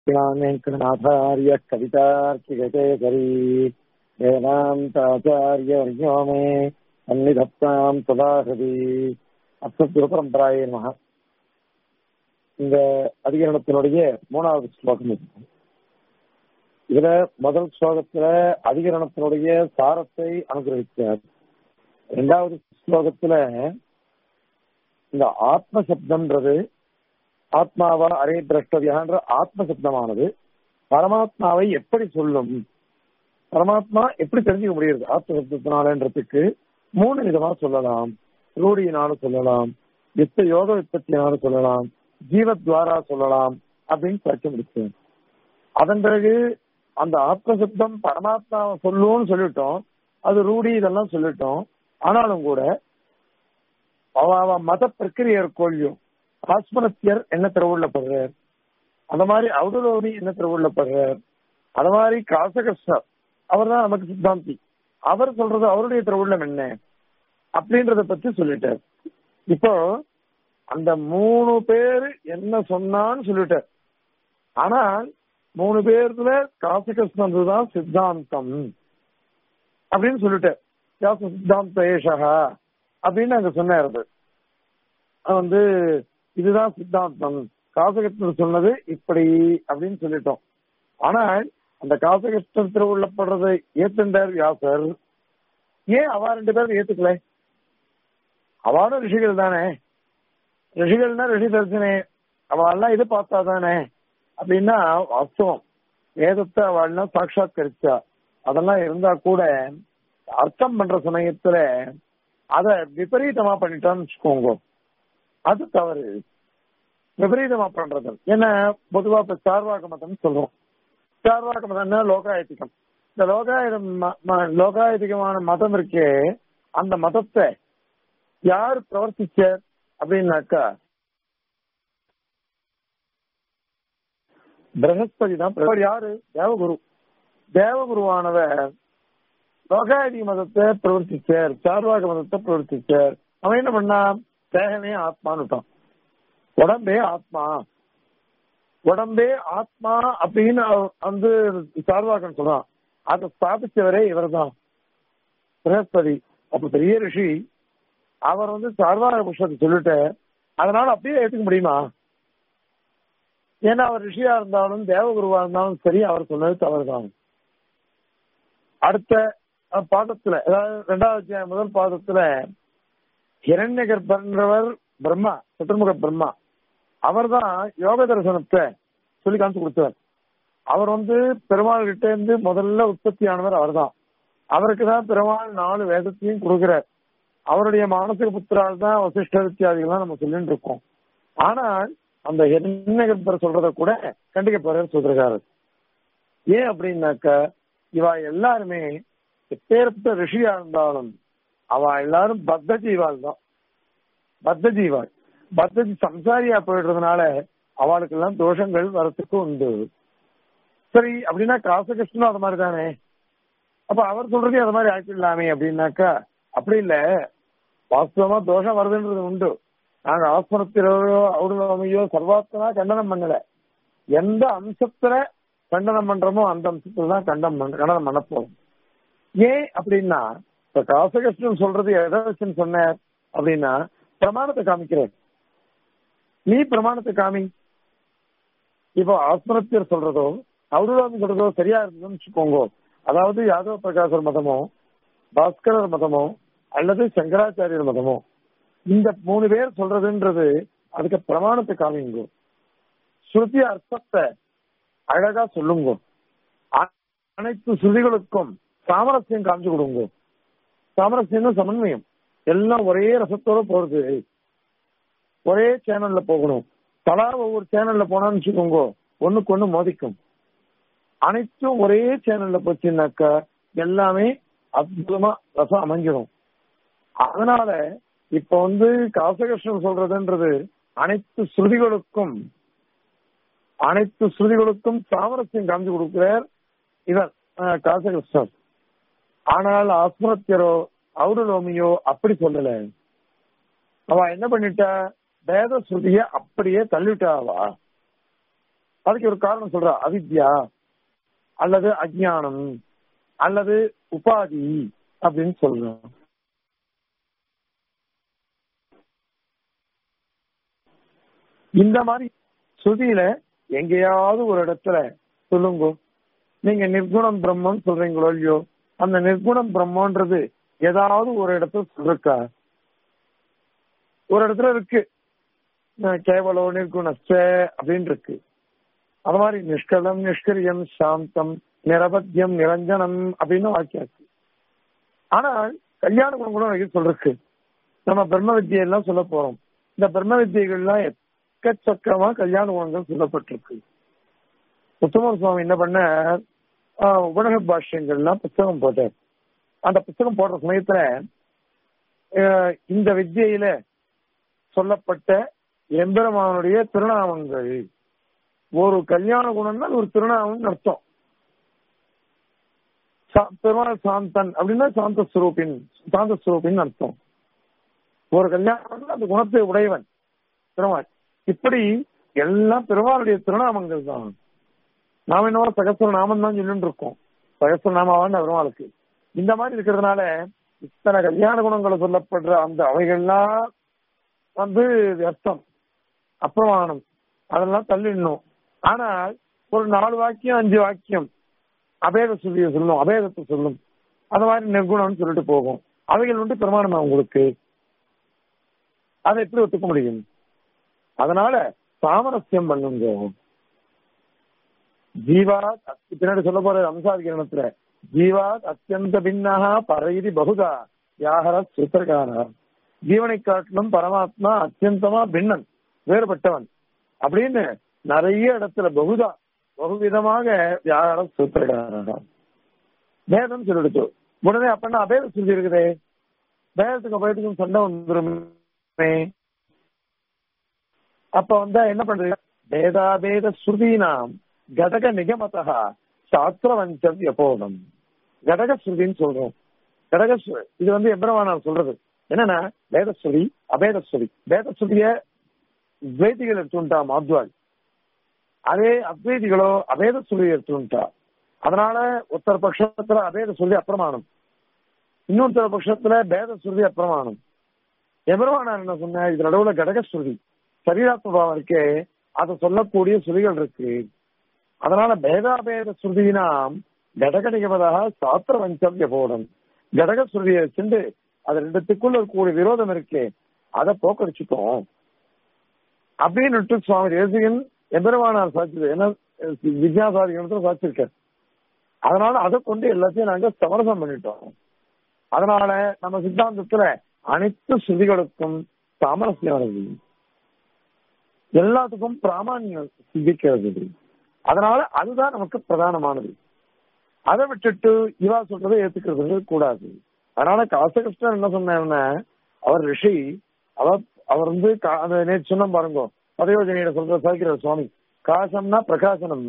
वेङ्कटनाथार्य कवितार्किककेसरी वेदान्ताचार्यवर्यो मे सन्निधत्ताम् सदाहृதி அப்சத்குரு பரம்பராயே நமக இந்த அதிகரணத்தினுடைய மூணாவது ஸ்லோகம் இது இதுல முதல் ஸ்லோகத்துல அதிகரணத்தினுடைய சாரத்தை அனுகிரகித்தார் இரண்டாவது ஸ்லோகத்துல இந்த ஆத்ம சப்தம்ன்றது ஆத்மாவா அரே திரஷ்டவியான்ற ஆத்ம சப்தமானது பரமாத்மாவை எப்படி சொல்லும் பரமாத்மா எப்படி தெரிஞ்சுக்க முடியுது ஆத்ம சப்தத்தினாலன்றதுக்கு மூணு விதமா சொல்லலாம் ரூடியினால சொல்லலாம் வித்த யோக விற்பத்தினால சொல்லலாம் ஜீவத்வாரா சொல்லலாம் அப்படின்னு படிக்க முடிச்சு அதன் பிறகு அந்த ஆத்ம சப்தம் பரமாத்மாவை சொல்லுவோம்னு சொல்லிட்டோம் அது ரூடி இதெல்லாம் சொல்லிட்டோம் ஆனாலும் கூட அவ மத பிரக்கிரியர் கொள்ளியும் ஆஸ்மரத்தியர் என்ன திருவுள்ளப்படுறார் அந்த மாதிரி அவுடலோரி என்ன திருவுள்ளப்படுறார் அந்த மாதிரி காசகஸ்டர் அவர் தான் நமக்கு சித்தாந்தி அவர் சொல்றது அவருடைய திருவுள்ளம் என்ன அப்படின்றத பத்தி சொல்லிட்டார் இப்போ அந்த மூணு பேர் என்ன சொன்னான்னு சொல்லிட்டார் ஆனால் மூணு பேர்ல காசிகிருஷ்ணன் தான் சித்தாந்தம் அப்படின்னு சொல்லிட்டார் சித்தாந்த ஏஷகா அப்படின்னு அங்க சொன்னார் அது வந்து இதுதான் சித்தாந்தம் காசகத்தில் சொன்னது இப்படி அப்படின்னு சொல்லிட்டோம் ஆனால் அந்த காசகத்தில் உள்ளப்படுறதை ஏத்துண்டார் வியாசர் ஏன் அவ ரெண்டு பேரும் ஏத்துக்கல அவளும் ரிஷிகள் தானே ரிஷிகள்னா ரிஷி தரிசனே அவள்லாம் இது பார்த்தா தானே அப்படின்னா வாஸ்தவம் வேதத்தை அவள்லாம் சாட்சாத்கரிச்சா அதெல்லாம் இருந்தா கூட அர்த்தம் பண்ற சமயத்துல அத விபரீதமா பண்ணிட்டான்னு வச்சுக்கோங்க அது தவறு விபரீதமா பண்றது ஏன்னா பொதுவா இப்ப சார்வாக மதம் சொல்றோம் சார்வாக மதம்னா லோகாயத்திகம் இந்த லோகாயுதம் லோகாயுதிகமான மதம் இருக்கே அந்த மதத்தை யார் பிரவர்த்திச்ச அப்படின்னாக்கா பிரகஸ்பதி தான் யாரு தேவகுரு தேவகுருவானவர் லோகாயதி மதத்தை பிரவர்த்திச்சார் சார்வாக மதத்தை பிரவர்த்திச்சார் அவன் என்ன பண்ணா தேகமே ஆத்மான்னுட்டான் உடம்பே ஆத்மா உடம்பே ஆத்மா அப்படின்னு வந்து சார்வாகன் சொல்றான் அதை ஸ்தாபிச்சவரே இவர் தான் பிரகஸ்பதி அப்ப பெரிய ரிஷி அவர் வந்து சார்வாக புஷ்பத்தை சொல்லிட்டு அதனால அப்படியே ஏற்றுக்க முடியுமா ஏன்னா அவர் ரிஷியா இருந்தாலும் தேவகுருவா இருந்தாலும் சரி அவர் சொன்னது தவறுதான் அடுத்த பாதத்துல அதாவது ரெண்டாவது முதல் பாதத்துல ஹிரண்ய கர்ப்பன்றவர் பிரம்மா சத்துர்முக பிரம்மா அவர் தான் யோக தரிசனத்தை சொல்லி காமிச்சு கொடுத்தார் அவர் வந்து பெருமாள் கிட்ட இருந்து முதல்ல உற்பத்தி ஆனவர் அவர் தான் அவருக்கு தான் பெருமாள் நாலு வேதத்தையும் கொடுக்கிறார் அவருடைய மானசிக புத்திரால் தான் வசிஷ்ட இத்தியாதிகள்லாம் நம்ம சொல்லிட்டு இருக்கோம் ஆனால் அந்த ஹிரண்ய கர்ப்பர் சொல்றத கூட கண்டிக்க போறார் சொல்றாரு ஏன் அப்படின்னாக்க இவா எல்லாருமே எப்பேற்பட்ட ரிஷியா இருந்தாலும் அவ எல்லாரும் பத்த ஜீவாள் தான் பத்த ஜீவாள் பத்த சம்சாரியா போயிடுறதுனால அவளுக்கு எல்லாம் தோஷங்கள் வரத்துக்கு உண்டு சரி அப்படின்னா காசகிருஷ்ணனும் அது மாதிரி தானே அப்ப அவர் சொல்றதே அது மாதிரி ஆக்கிடலாமே அப்படின்னாக்கா அப்படி இல்ல வாஸ்தவமா தோஷம் வருதுன்றது உண்டு நாங்க ஆஸ்மரத்திலோ அவுடலமையோ சர்வாத்தனா கண்டனம் பண்ணல எந்த அம்சத்துல கண்டனம் பண்றோமோ அந்த அம்சத்துல தான் கண்டம் கண்டனம் பண்ண போறோம் ஏன் அப்படின்னா இப்ப காசகிருஷ்ணன் சொல்றது எதை வச்சுன்னு சொன்ன அப்படின்னா பிரமாணத்தை காமிக்கிறேன் நீ பிரமாணத்தை காமி இப்போ ஆஸ்மரத்தியர் சொல்றதோ அவுடலாமி சொல்றதோ சரியா இருந்ததுன்னு வச்சுக்கோங்க அதாவது யாதவ பிரகாசர் மதமோ பாஸ்கரர் மதமோ அல்லது சங்கராச்சாரியர் மதமோ இந்த மூணு பேர் சொல்றதுன்றது அதுக்கு பிரமாணத்தை காமிங்க ஸ்ருதி அர்த்தத்தை அழகா சொல்லுங்க அனைத்து ஸ்ருதிகளுக்கும் சாமரஸ்யம் காமிச்சு கொடுங்க சாமரஸ்யம் சமன்வயம் எல்லாம் ஒரே ரசத்தோட போறது ஒரே சேனல்ல போகணும் தலா ஒவ்வொரு சேனல்ல போனான்னு வச்சுக்கோங்க ஒண்ணுக்கு ஒண்ணு மோதிக்கும் அனைத்தும் ஒரே சேனல்ல போச்சுன்னாக்கா எல்லாமே அற்புதமா ரசம் அமைஞ்சிடும் அதனால இப்ப வந்து காசகிருஷ்ணன் சொல்றதுன்றது அனைத்து ஸ்ருதிகளுக்கும் அனைத்து ஸ்ருதிகளுக்கும் சாமரஸ்யம் காமிச்சு கொடுக்கிறார் இவர் காசகிருஷ்ணர் ஆனால் ஆஸ்மரத்தியரோ அவுடலோமியோ அப்படி சொல்லல அவ என்ன பண்ணிட்டா வேத ஸ்ருதிய அப்படியே தள்ளிட்டாவா அதுக்கு ஒரு காரணம் சொல்றா அவித்யா அல்லது அஜ்ஞானம் அல்லது உபாதி அப்படின்னு சொல்றோம் இந்த மாதிரி ஸ்ருதியில எங்கேயாவது ஒரு இடத்துல சொல்லுங்க நீங்க நிர்குணம் பிரம்மம் சொல்றீங்களோ இல்லையோ அந்த நிர்குணம் பிரம்மன்றது ஏதாவது ஒரு இடத்துல சொல்லிருக்கா ஒரு இடத்துல இருக்கு அஹ் கேவலோ நிர்குணஸ்ட அப்படின்னு இருக்கு அது மாதிரி நிஷ்கலம் நிஷ்கரியம் சாந்தம் நிரபத்தியம் நிரஞ்சனம் அப்படின்னு வாக்கியம் இருக்கு ஆனால் கல்யாண குணங்களும் நிறைய சொல்லிருக்கு நம்ம பிரம்ம வித்தியெல்லாம் சொல்ல போறோம் இந்த பிரம்ம வித்தியைகள்லாம் எக்கச்சக்கமா கல்யாண குணங்கள் சொல்லப்பட்டிருக்கு உத்தமர் சுவாமி என்ன பண்ண ஆஹ் உபநக பாஷ்யங்கள்லாம் புத்தகம் போட்டார் அந்த புத்தகம் போடுற சமயத்துல ஆஹ் இந்த வித்தியில சொல்லப்பட்ட எம்பெருமானுடைய திருநாமங்கள் ஒரு கல்யாண குணம்னா அது ஒரு திருநாமம்னு அர்த்தம் சா- பெருமாள் சாந்தன் அப்படின்னா சாந்த ஸ்வரூபின் சாந்த ஸ்வரூபின் அர்த்தம் ஒரு கல்யாணம் அந்த குணத்தை உடையவன் பெருமாள் இப்படி எல்லாம் பெருமாளுடைய திருநாமங்கள் தான் நாம என்னவோ சகஸ்திர நாமம் தான் சொல்லிட்டு இருக்கோம் சகஸ்திர நாமாவான் பெருமாளுக்கு இந்த மாதிரி இருக்கிறதுனால இத்தனை கல்யாண குணங்களை சொல்லப்படுற அந்த அவைகள்லாம் வந்து வியர்த்தம் அப்பிரமாணம் அதெல்லாம் தள்ளிடணும் ஆனால் ஒரு நாலு வாக்கியம் அஞ்சு வாக்கியம் அபேத சுதியை சொல்லும் அபேதத்தை சொல்லும் அந்த மாதிரி நிர்குணம்னு சொல்லிட்டு போகும் அவைகள் வந்து பிரமாணமா உங்களுக்கு அதை எப்படி ஒத்துக்க முடியும் அதனால சாமரஸ்யம் பண்ணுங்க ஜீவாத் அத்~ பின்னாடி சொல்ல போற அம்சாதிகரணத்துல ஜீவாத் அத்தியந்த பின்னஹா பரைதி பகுதா வியாகர சூத்திரகாரா ஜீவனை காட்டிலும் பரமாத்மா அத்தியந்தமா பின்னன் வேறுபட்டவன் அப்படின்னு நிறைய இடத்துல பகுதா பகுவிதமாக வியாகர சூத்திரகாரா வேதம் சொல்லிடுச்சு உடனே அப்படின்னா அபேத சொல்லி இருக்குதே வேதத்துக்கு அபேதத்துக்கும் சண்டை வந்துருமே அப்ப வந்தா என்ன பண்றது வேதாபேத ஸ்ருதீனாம் கடக நிகமதா சாஸ்திர வஞ்சம் எப்போதும் கடக ஸ்ருதின்னு சொல்றோம் கடக ஸ்ரு- இது வந்து எப்ரவானார் சொல்றது என்னன்னா வேதஸ்ருதி அபேதஸ்ருதி வேதஸ்ருதிய துவைதிகள் எடுத்துட்டா மாத்வாள் அதே அத்வைதிகளோ அபேத ஸ்ருதி எடுத்துட்டா அதனால ஒருத்தர் பட்சத்துல அபேத சொல்லி அப்பிரமாணம் இன்னொருத்தர் பட்சத்துல பேத ஸ்ருதி அப்பிரமாணம் எபெருமானார் என்ன சொன்ன இது நடுவுல கடக ஸ்ருதி சரீராத்மபாவம் இருக்கே அதை சொல்லக்கூடிய ஸ்ருதிகள் இருக்கு அதனால பேதாபேத ஸ்ருதினாம் கடகடிகமதாக சாத்திர வஞ்சம் எப்போடும் கடக ஸ்ருதியை வச்சுட்டு அது ரெண்டுத்துக்குள்ள இருக்கக்கூடிய விரோதம் இருக்கே அதை போக்கடிச்சுட்டோம் அப்படின்னு சுவாமி தேசிகன் எபெருமானார் சாட்சி என்ன வித்யாசாதிகணத்துல சாட்சிருக்கார் அதனால அதை கொண்டு எல்லாத்தையும் நாங்க சமரசம் பண்ணிட்டோம் அதனால நம்ம சித்தாந்தத்துல அனைத்து ஸ்ருதிகளுக்கும் சாமரஸ்யானது எல்லாத்துக்கும் பிராமணியம் சித்திக்கிறது அதனால அதுதான் நமக்கு பிரதானமானது அதை விட்டுட்டு இவா சொல்றதை ஏத்துக்கிறது கூடாது அதனால காசகிருஷ்ணன் என்ன சொன்னா அவர் ரிஷி அவர் அவர் வந்து கா- அந்த நேற்று சொன்ன பாருங்க பதயோஜனையில சொல்ற சாய்க்கிறார் சுவாமி காசம்னா பிரகாசனம்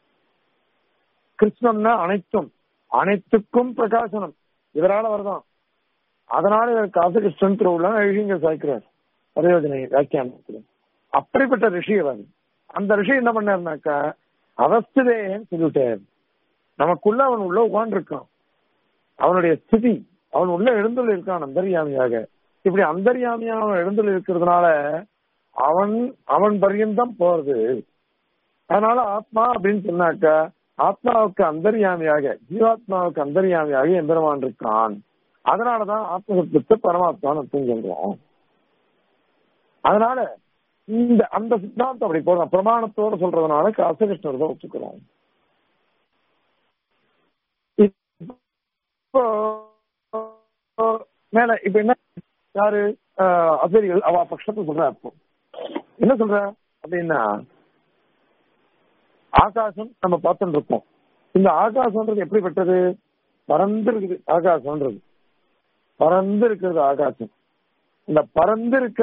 கிருஷ்ணம்னா அனைத்தும் அனைத்துக்கும் பிரகாசனம் இவரால வருதான் அதனால இவர் காசகிருஷ்ணன் திருவிழா ரிஷிங்க சாய்க்கிறார் பதயோஜனை வியாக்கியானத்தில் அப்படிப்பட்ட ரிஷி அவர் அந்த ரிஷி என்ன பண்ணாருனாக்கா அவஸ்திதேன்னு சொல்லிட்டார் நமக்குள்ள அவன் உள்ள உட்கார்ந்துருக்கான் அவனுடைய ஸ்திதி அவன் உள்ள எழுந்துள்ள இருக்கான் அந்தர்யாமியாக இப்படி அந்தர்யாமியாக அவன் எழுந்துள்ள இருக்கிறதுனால அவன் அவன் பரியந்தம் போறது அதனால ஆத்மா அப்படின்னு சொன்னாக்கா ஆத்மாவுக்கு அந்தர்யாமியாக ஜீவாத்மாவுக்கு அந்தர்யாமியாக எம்பெருமான் இருக்கான் அதனாலதான் ஆத்மசத்துவத்தை பரமாத்மான்னு அர்த்தம் சொல்றோம் அதனால இந்த அந்த சித்தாந்தம் அப்படி போதும் பிரமாணத்தோட சொல்றதுனால காசகிருஷ்ணர் தான் ஒத்துக்கிறோம் இப்போ மேல இப்ப என்ன யாரு ஆஹ், அசரிகள் அவ பட்சத்தை சொல்ற அப்போ என்ன சொல்ற அப்படின்னா ஆகாசம் நம்ம பார்த்துட்டு இருக்கோம் இந்த ஆகாசம்ன்றது எப்படிப்பட்டது பறந்து இருக்குது ஆகாசம்ன்றது பறந்து இருக்கிறது ஆகாசம் இந்த பறந்து இருக்க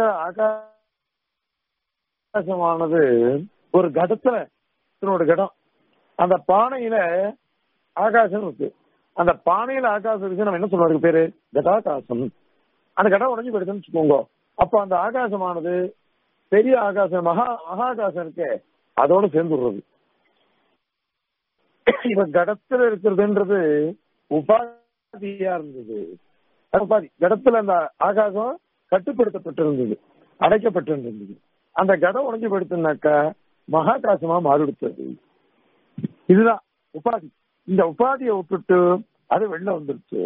ஆகாசமானது ஒரு கடத்துல ஒரு கடம் அந்த பானையில ஆகாசம் இருக்கு அந்த பானையில ஆகாசம் இருக்கு நம்ம என்ன சொல்றோம் அதுக்கு பேரு கடாகாசம் அந்த கடம் உடஞ்சு போயிடுதுன்னு வச்சுக்கோங்க அப்ப அந்த ஆகாசமானது பெரிய ஆகாசம் மகா மகாகாசம் இருக்கே அதோட சேர்ந்து விடுறது இப்ப கடத்துல இருக்கிறதுன்றது உபாதியா இருந்தது அது உபாதி கடத்துல அந்த ஆகாசம் கட்டுப்படுத்தப்பட்டிருந்தது அடைக்கப்பட்டிருந்தது அந்த கடம் உடைஞ்சு படுத்துனாக்கா மகாகாசமா மாறிடுத்தது இதுதான் உபாதி இந்த உபாதியை விட்டுட்டு அது வெளில வந்துருச்சு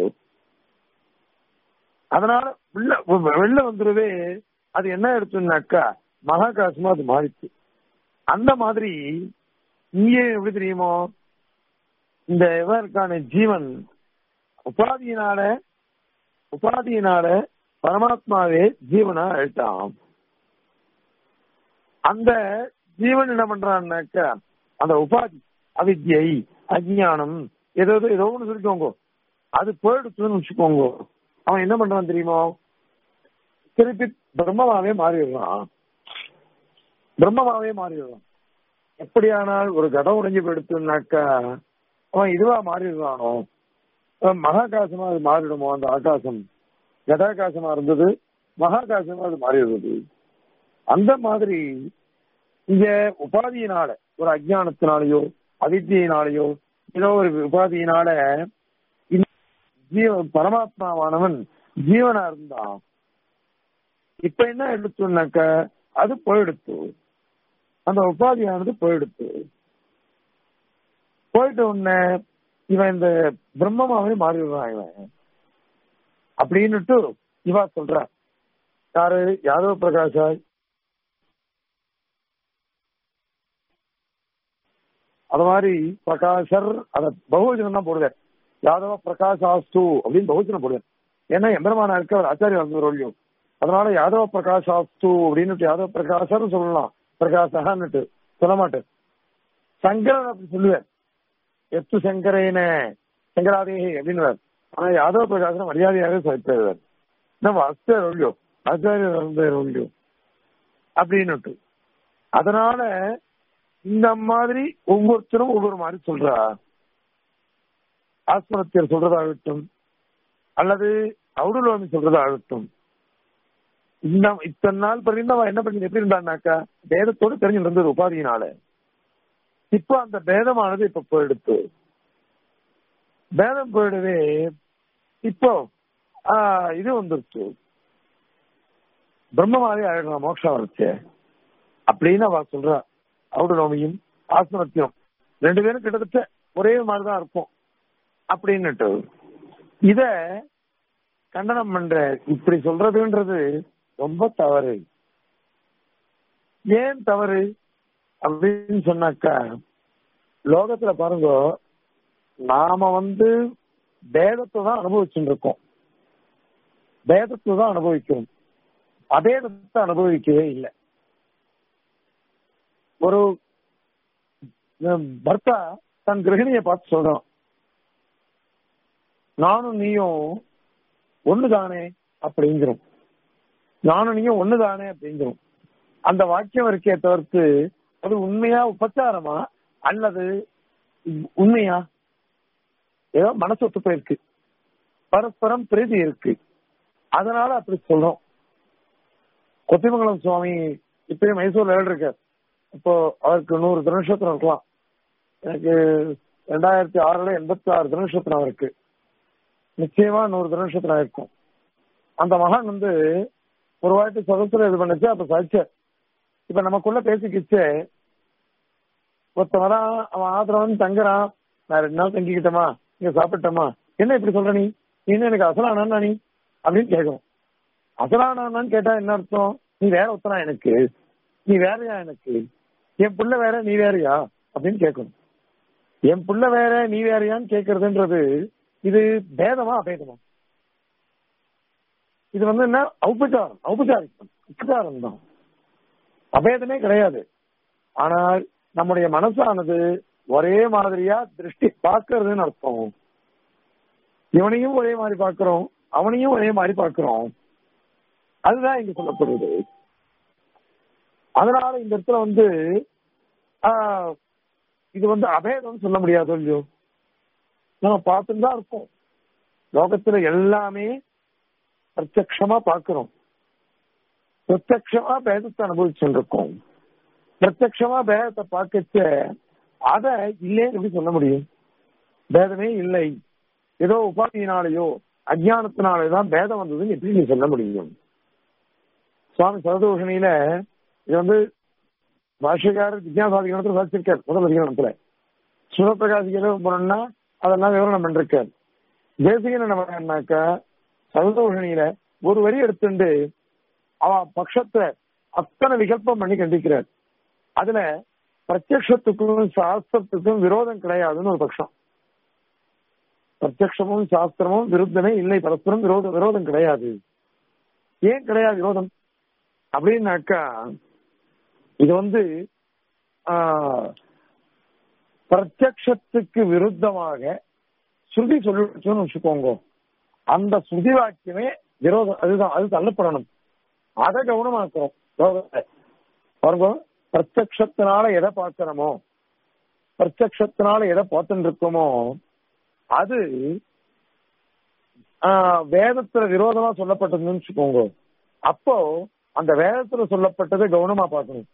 அதனால உள்ள வெளில வந்துருவே அது என்ன எடுத்துனாக்கா மகாகாசமா அது மாறிச்சு அந்த மாதிரி இங்கே எப்படி தெரியுமோ இந்த இவருக்கான ஜீவன் உபாதியினால உபாதியினால பரமாத்மாவே ஜீவனா ஆயிட்டான் அந்த ஜீவன் என்ன பண்றான்னாக்கா அந்த உபாதி அவித்யை அஜ்ஞானம் ஏதோ ஏதோ ஒன்று சொல்லிக்கோங்க அது போயிடுச்சுன்னு வச்சுக்கோங்க அவன் என்ன பண்றான் தெரியுமோ திருப்பி பிரம்மமாவே மாறிடுறான் பிரம்மமாவே மாறிடுறான் எப்படியானால் ஒரு கடம் உடைஞ்சு போயிடுச்சுனாக்கா அவன் இதுவா மாறிடுறானோ மகாகாசமா அது மாறிடுமோ அந்த ஆகாசம் கடாகாசமா இருந்தது மகாகாசமா அது மாறிடுறது அந்த மாதிரி இங்க உபாதியினால ஒரு அஜானத்தினாலேயோ அவித்தியினாலேயோ ஏதோ ஒரு உபாதியினால ஜீவ பரமாத்மாவானவன் ஜீவனா இருந்தான் இப்ப என்ன எடுத்துனாக்க அது போயிடுத்து அந்த உபாதியானது போயிடுத்து போயிட்ட உடனே இவன் இந்த பிரம்மமாவே மாறிடுறான் இவன் அப்படின்னுட்டு இவா சொல்ற யாரு யாதவ பிரகாஷா அது மாதிரி பிரகாஷர் அத பகுவச்சனம் தான் போடுவேன் யாதவ பிரகாஷாஸ்து அப்படின்னு பகுவச்சனம் போடுவேன் ஏன்னா எம்பெருமான இருக்க அவர் ஆச்சாரிய வந்து இல்லையோ அதனால யாதவ பிரகாஷாஸ்து அப்படின்னு யாதவ பிரகாஷர் சொல்லலாம் பிரகாசகான்னுட்டு சொல்ல மாட்டேன் சங்கரன் அப்படி சொல்லுவேன் எத்து சங்கரேன சங்கராதேகி அப்படின்னு ஆனா யாதவ பிரகாசன் மரியாதையாக சொல்லிப்பார் நம்ம அஸ்தர் இல்லையோ ஆச்சாரியர் இருந்தார் இல்லையோ அப்படின்னுட்டு அதனால இந்த மாதிரி ஒவ்வொருத்தரும் ஒவ்வொரு மாதிரி சொல்றா ஆஸ்மரத்தியர் சொல்றதாகட்டும் அல்லது அவுடலோமி சொல்றதாகட்டும் இந்த இத்தனை நாள் பிறகு அவன் என்ன பண்ணி எப்படி இருந்தான்னாக்கா பேதத்தோடு தெரிஞ்சு இருந்தது உபாதியினால இப்போ அந்த பேதமானது இப்ப போயிடுத்து பேதம் போயிடுவே இப்போ இது வந்துருச்சு பிரம்மமாவே ஆயிடலாம் மோட்சம் வரைச்சு அப்படின்னு அவ சொல்றா அவுடலோமியும் ஆசனத்தியம் ரெண்டு பேரும் கிட்டத்தட்ட ஒரே மாதிரிதான் இருக்கும் அப்படின்னுட்டு இத கண்டனம் பண்ற இப்படி சொல்றதுன்றது ரொம்ப தவறு ஏன் தவறு அப்படின்னு சொன்னாக்கா லோகத்துல பாருங்க நாம வந்து பேதத்தை தான் அனுபவிச்சுட்டு இருக்கோம் பேதத்தை தான் அனுபவிக்கிறோம் அபேதத்தை அனுபவிக்கவே இல்லை ஒரு பர்த்தா தன் கிரகிணிய பார்த்து சொல்றான் நானும் நீயும் ஒண்ணுதானே அப்படிங்கிறோம் நானும் நீயும் ஒண்ணுதானே அப்படிங்கிறோம் அந்த வாக்கியம் இருக்கே தவிர்த்து அது உண்மையா உபச்சாரமா அல்லது உண்மையா ஏதோ மனசு ஒத்து போயிருக்கு பரஸ்பரம் பிரீதி இருக்கு அதனால அப்படி சொல்றோம் கொத்திமங்கலம் சுவாமி இப்பயும் மைசூர்ல இருக்கார் இப்போ அவருக்கு நூறு திருநட்சத்திரம் இருக்கலாம் எனக்கு ரெண்டாயிரத்தி ஆறுல எண்பத்தி ஆறு திருநட்சத்திரம் அவருக்கு நிச்சயமா நூறு திருநட்சத்திரம் இருக்கும் அந்த மகான் வந்து ஒரு வாட்டி சதத்துல இது பண்ணுச்சு அப்ப சாதிச்சார் இப்ப நமக்குள்ள பேசிக்கிச்சு ஒருத்தன் வரான் அவன் ஆதரவன் தங்குறான் நான் ரெண்டு நாள் தங்கிக்கிட்டோமா இங்க சாப்பிட்டோமா என்ன இப்படி சொல்ற நீ நீ என்ன எனக்கு அசலானா நீ அப்படின்னு கேட்கணும் அசலானான்னு கேட்டா என்ன அர்த்தம் நீ வேற ஒத்தனா எனக்கு நீ வேறயா எனக்கு என் புள்ள வேற நீ வேறயா அப்படின்னு கேட்கணும் என் புள்ள வேற நீ வேறயான்னு கேட்கறதுன்றது இது பேதமா அபேதமா இது வந்து என்ன ஔபச்சாரம் ஔபச்சாரிக்கம் உபச்சாரம் தான் அபேதமே கிடையாது ஆனால் நம்முடைய மனசானது ஒரே மாதிரியா திருஷ்டி பார்க்கறதுன்னு அர்த்தம் இவனையும் ஒரே மாதிரி பார்க்கிறோம் அவனையும் ஒரே மாதிரி பார்க்கிறோம் அதுதான் இங்க சொல்லப்படுது அதனால இந்த இடத்துல வந்து இது வந்து அபேதம் சொல்ல முடியாது இல்லையோ நம்ம பார்த்துட்டு தான் இருக்கோம் லோகத்துல எல்லாமே பிரத்யக்ஷமா பார்க்கிறோம் பிரத்யக்ஷமா பேதத்தை அனுபவிச்சுட்டு இருக்கோம் பிரத்யக்ஷமா பேதத்தை பார்க்கச்ச அத இல்லைன்னு எப்படி சொல்ல முடியும் பேதமே இல்லை ஏதோ உபாதியினாலேயோ அஜானத்தினாலே தான் பேதம் வந்ததுன்னு எப்படி நீ சொல்ல முடியும் சுவாமி சரதோஷணியில இது வந்து பாஷ்யக்காரர் விஜயாசாதிகரணத்துல சாதிச்சிருக்கார் முதல் அதிகரணத்துல சிவபிரகாசிக்கு போனோம்னா அதெல்லாம் விவரணம் பண்ணிருக்கார் தேசிகன் என்ன பண்ணாக்கா சரதோஷணியில ஒரு வரி எடுத்துட்டு அவ பட்சத்தை அத்தனை விகல்பம் பண்ணி கண்டிக்கிறார் அதுல பிரத்யக்ஷத்துக்கும் சாஸ்திரத்துக்கும் விரோதம் கிடையாதுன்னு ஒரு பட்சம் பிரத்யக்ஷமும் சாஸ்திரமும் விருத்தமே இல்லை பரஸ்பரம் விரோத விரோதம் கிடையாது ஏன் கிடையாது விரோதம் அப்படின்னாக்கா இது வந்து பிரத்யக்ஷத்துக்கு விருத்தமாக ஸ்ருதி சொல்லிடுச்சுன்னு வச்சுக்கோங்க அந்த ஸ்ருதி வாக்கியமே விரோதம் அதுதான் அது தள்ளப்படணும் அதை கவனமாக்குறோம் லோகத்தை பாருங்க பிரத்யக்ஷத்தினால எதை பார்க்கிறோமோ பிரத்யக்ஷத்தினால எதை பார்த்துட்டு இருக்கோமோ அது வேதத்துல விரோதமா சொல்லப்பட்டதுன்னு வச்சுக்கோங்க அப்போ அந்த வேதத்துல சொல்லப்பட்டதை கவனமா பார்க்கணும்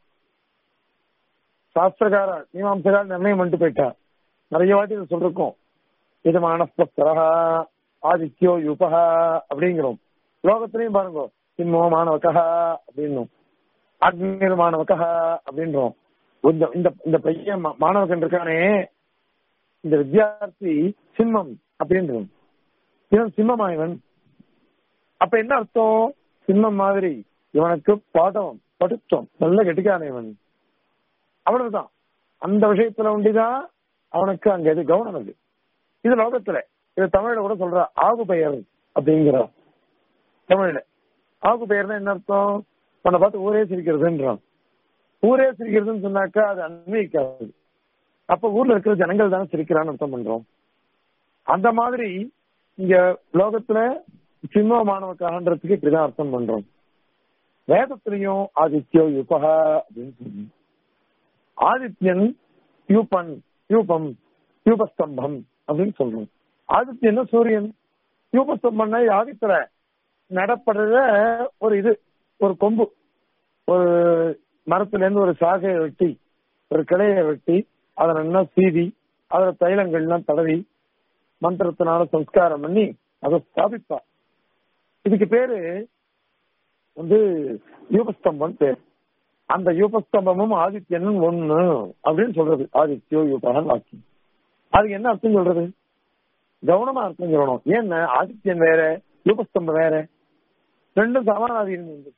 சாஸ்திரகார மீமாம்சகார நிர்ணயம் பண்ணிட்டு போயிட்டா நிறைய வாட்டி இதை சொல்லிருக்கோம் இது மானஸ்பரா ஆதித்யோ யுபகா அப்படிங்கிறோம் லோகத்திலையும் பாருங்க சிம்மோ மாணவக்கா அப்படின்னும் அக்னிர் மாணவக்கா அப்படின்றோம் கொஞ்சம் இந்த இந்த பையன் மாணவகன் இருக்கானே இந்த வித்தியார்த்தி சிம்மம் அப்படின்றோம் இவன் சிம்மமா இவன் அப்ப என்ன அர்த்தம் சிம்மம் மாதிரி இவனுக்கு பாடம் படுத்தம் நல்ல கெட்டிக்கான இவன் அவ்வளவுதான் அந்த விஷயத்துல உண்டிதான் அவனுக்கு அங்க இது கவனம் அது இது லோகத்துல இது தமிழ்ல கூட சொல்ற ஆகு பெயர் அப்படிங்கிற தமிழ்ல ஆகு பெயர்னா என்ன அர்த்தம் உன்னை பார்த்து ஊரே சிரிக்கிறதுன்றான் ஊரே சிரிக்கிறதுன்னு சொன்னாக்கா அது அன்வயிக்காது அப்ப ஊர்ல இருக்கிற ஜனங்கள் தானே சிரிக்கிறான்னு அர்த்தம் பண்றோம் அந்த மாதிரி இங்க லோகத்துல சிம்ம மாணவக்காகன்றதுக்கு இப்படிதான் அர்த்தம் பண்றோம் வேதத்திலையும் ஆதித்யோ யுபகா அப்படின்னு சொல்லணும் ஆதித்யன் யூபன் யூபம் யூபஸ்தம்பம் அப்படின்னு சொல்றோம் ஆதித்யன் சூரியன் யூபஸ்தம்பம்னா ஆதித்துல நடப்படுற ஒரு இது ஒரு கொம்பு ஒரு மரத்துல இருந்து ஒரு சாகையை வெட்டி ஒரு கிளையை வெட்டி அதை நல்லா சீவி அதுல தைலங்கள்லாம் தடவி மந்திரத்தினால சம்ஸ்காரம் பண்ணி அதை ஸ்தாபிப்பா இதுக்கு பேரு வந்து யூபஸ்தம்பம் பேர் அந்த யூபஸ்தம்பமும் ஆதித்யனும் ஒண்ணு அப்படின்னு சொல்றது ஆதித்யோ யூபகன் வாக்கியம் அதுக்கு என்ன அர்த்தம் சொல்றது கவனமா அர்த்தம் சொல்லணும் ஏன்னா ஆதித்யன் வேற யூபஸ்தம்பம் வேற ரெண்டும் சமானாதீனம் வந்து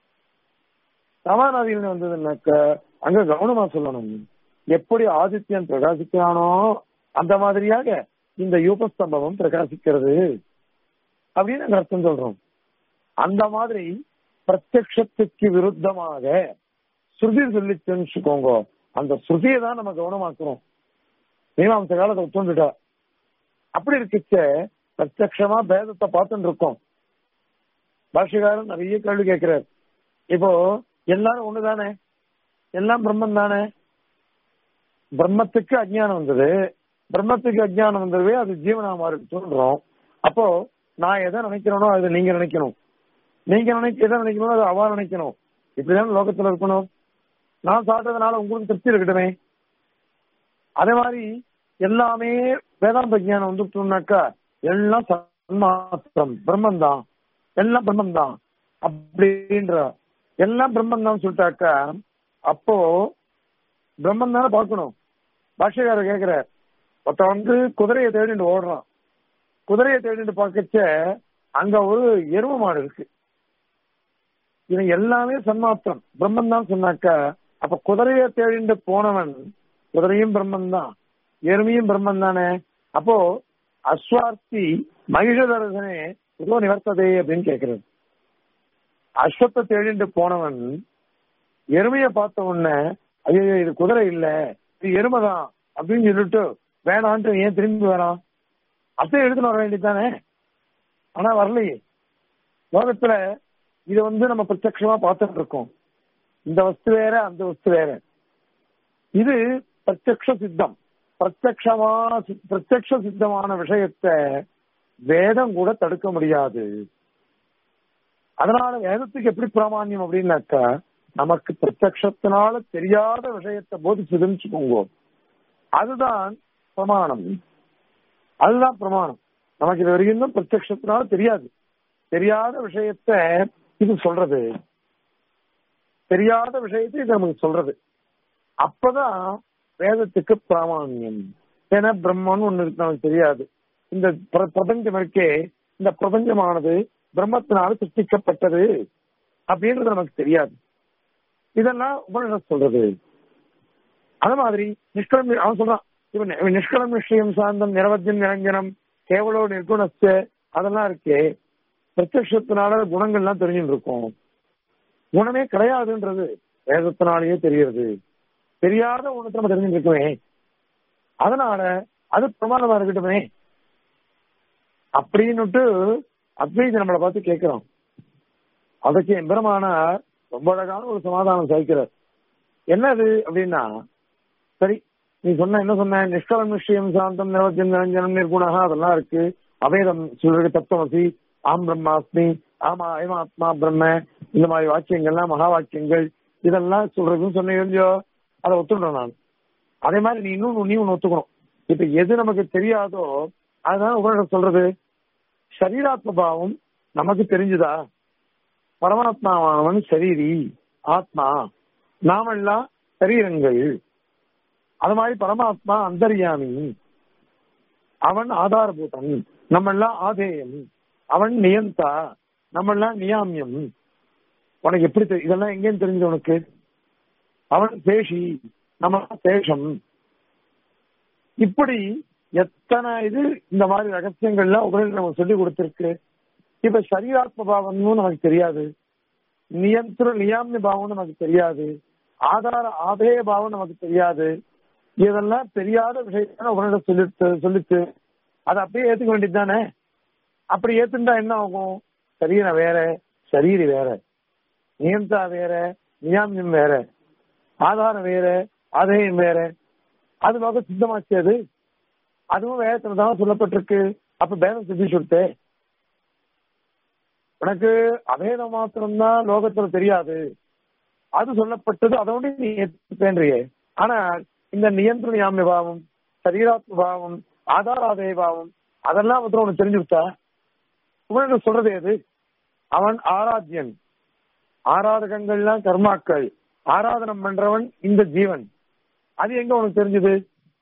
சமானாதீனம் வந்ததுன்னாக்க அங்க கவனமா சொல்லணும் எப்படி ஆதித்யன் பிரகாசிக்கிறானோ அந்த மாதிரியாக இந்த யூபஸ்தம்பமும் பிரகாசிக்கிறது அப்படின்னு நாங்க அர்த்தம் சொல்றோம் அந்த மாதிரி பிரத்யக்ஷத்துக்கு விருத்தமாக ஸ்ருதி சொல்லிச்சுன்னு வச்சுக்கோங்க அந்த ஸ்ருதியை தான் நம்ம கவனமாக்குறோம் மீமாம்ச காலத்தை ஒத்துண்டுட்டா அப்படி இருக்குச்ச பிரத்யக்ஷமா பேதத்தை பார்த்துட்டு இருக்கோம் பாஷகாரன் நிறைய கேள்வி கேட்கிறார் இப்போ எல்லாரும் ஒண்ணுதானே எல்லாம் பிரம்மன் தானே பிரம்மத்துக்கு அஜ்ஞானம் வந்தது பிரம்மத்துக்கு அஜ்ஞானம் வந்ததுவே அது ஜீவனா மாறி சொல்றோம் அப்போ நான் எதை நினைக்கிறேனோ அது நீங்க நினைக்கணும் நீங்க நினைக்க எதை நினைக்கணும் அது அவா நினைக்கணும் இப்படிதான் லோகத்துல இருக்கணும் நான் சாப்பிட்டதுனால உங்களுக்கு திருப்தி இருக்கட்டுமே அதே மாதிரி எல்லாமே வேதாந்த ஜானம் வந்துட்டோம்னாக்கா எல்லாம் சன்மாத்திரம் பிரம்மன் தான் எல்லாம் பிரம்மன் தான் அப்படின்ற எல்லாம் பிரம்மன் தான் சொல்லிட்டாக்கா அப்போ பிரம்மன் தானே பார்க்கணும் பாஷகாரர் கேக்குற ஒருத்த வந்து குதிரையை தேடிட்டு ஓடுறான் குதிரையை தேடிட்டு பார்க்கச்ச அங்க ஒரு எரும மாடு இருக்கு இவன் எல்லாமே சன்மாத்திரம் பிரம்மன் தான் சொன்னாக்கா அப்ப குதிரையை தேடிட்டு போனவன் குதிரையும் பிரம்மன் தான் எருமையும் பிரம்மன் தானே அப்போ அஸ்வார்த்தி மகிஷதரசனே ஏதோ நிவர்த்ததே அப்படின்னு கேட்கிறது அஸ்வத்தை தேடிட்டு போனவன் எருமையை பார்த்த உடனே ஐயோ இது குதிரை இல்ல இது எருமைதான் அப்படின்னு சொல்லிட்டு வேணான்ட்டு ஏன் திரும்பி வரான் அப்படியே எடுத்துன்னு வர வேண்டியதானே ஆனா வரலையே லோகத்துல இது வந்து நம்ம பிரத்யட்சமா பார்த்துட்டு இருக்கோம் இந்த வஸ்து வேற அந்த வஸ்து வேற இது பிரத்யக்ஷ சித்தம் பிரத்யக்ஷமான பிரத்யக்ஷ சித்தமான விஷயத்தை வேதம் கூட தடுக்க முடியாது அதனால வேதத்துக்கு எப்படி பிராமான்யம் அப்படின்னாக்கா நமக்கு பிரத்யக்ஷத்தினால தெரியாத விஷயத்தை போதிச்சதுன்னு வச்சுக்கோங்க அதுதான் பிரமாணம் அதுதான் பிரமாணம் நமக்கு இது வரைக்கும் பிரத்யத்தினால தெரியாது தெரியாத விஷயத்த இது சொல்றது தெரியாத விஷயத்தை இது நமக்கு சொல்றது அப்பதான் வேதத்துக்கு பிராமான்யம் ஏன்னா பிரம்மன் ஒண்ணு இருக்கு நமக்கு தெரியாது இந்த பிர- பிரபஞ்சம் இருக்கே இந்த பிரபஞ்சமானது பிரம்மத்தினால சிருஷ்டிக்கப்பட்டது அப்படின்றது நமக்கு தெரியாது இதெல்லாம் உபனிஷத் சொல்றது அது மாதிரி நிஷ்கலம் அவன் சொல்றான் இவன் இவன் நிஷ்கலம் நிச்சயம் சாந்தம் நிரவத்தியம் நிரஞ்சனம் கேவலோ நிர்குணஸ்த அதெல்லாம் இருக்கே பிரத்யத்தினால குணங்கள்லாம் தெரிஞ்சுட்டு இருக்கும் குணமே கிடையாதுன்றது வேதத்தினாலேயே தெரிகிறது தெரியாத ஒண்ணு நம்ம தெரிஞ்சுட்டு இருக்குமே அதனால அது பிரமாணமா இருக்கட்டுமே அப்படின்னுட்டு அத்வைதி நம்மளை பார்த்து கேட்கிறோம் அதுக்கு எம்பெருமானார் ரொம்ப அழகான ஒரு சமாதானம் சாய்க்கிறார் என்னது அப்படின்னா சரி நீ சொன்ன என்ன சொன்ன நிஷ்கலம் நிச்சயம் சாந்தம் நிரவத்தியம் நிரஞ்சனம் நிர்குணா அதெல்லாம் இருக்கு அவேதம் சொல்றது தத்துவமசி ஆம் பிரம்மாஸ்மி ஆமா அயம் ஆத்மா பிரம்ம இந்த மாதிரி வாக்கியங்கள்லாம் மகா வாக்கியங்கள் இதெல்லாம் சொல்றதுன்னு சொன்ன இல்லையோ அதை ஒத்துக்கிறேன் நான் அதே மாதிரி நீ இன்னும் நீ ஒன்று ஒத்துக்கணும் இப்ப எது நமக்கு தெரியாதோ அதுதான் உபனிடம் சொல்றது சரீராத்ம பாவம் நமக்கு தெரிஞ்சுதா பரமாத்மாவானவன் சரீரி ஆத்மா நாமெல்லாம் சரீரங்கள் அது மாதிரி பரமாத்மா அந்தர்யாமி அவன் ஆதாரபூதன் நம்மெல்லாம் ஆதேயம் அவன் நியந்தா நம்மெல்லாம் நியாமியம் உனக்கு எப்படி தெரி- இதெல்லாம் எங்கேன்னு தெரிஞ்சது உனக்கு அவன் பேஷி நம்ம தேஷம் இப்படி எத்தனை இது இந்த மாதிரி ரகசியங்கள்லாம் உடனே நமக்கு சொல்லி கொடுத்திருக்கு இப்ப சரீராத்ம பாவம்னு நமக்கு தெரியாது நியந்திர நியாமிய பாவம் நமக்கு தெரியாது ஆதார ஆதேய பாவம் நமக்கு தெரியாது இதெல்லாம் தெரியாத விஷயத்த உடனே சொல்லிட்டு சொல்லிட்டு அதை அப்படியே ஏத்துக்க வேண்டியது தானே அப்படி ஏத்துண்டா என்ன ஆகும் சரீரம் வேற சரீரி வேற நியந்தா வேற நியாமியம் வேற ஆதாரம் வேற ஆதேயம் வேற அது போக சித்தமாச்சு அது அதுவும் வேதத்துல தான் சொல்லப்பட்டிருக்கு அப்ப பேதம் சித்தி சொல்லிட்டு உனக்கு அபேதம் மாத்திரம்தான் லோகத்துல தெரியாது அது சொல்லப்பட்டது அதோட நீ ஏற்றுப்பேன்றியே ஆனா இந்த நியந்திர யாமிய பாவம் சரீராத்ம பாவம் ஆதாராதய பாவம் அதெல்லாம் வந்து உனக்கு தெரிஞ்சு விட்டா உனக்கு சொல்றது எது அவன் ஆராத்தியன் ஆராதகங்கள்லாம் கர்மாக்கள் ஆராதனம் பண்றவன் இந்த ஜீவன் அது எங்க உனக்கு தெரிஞ்சது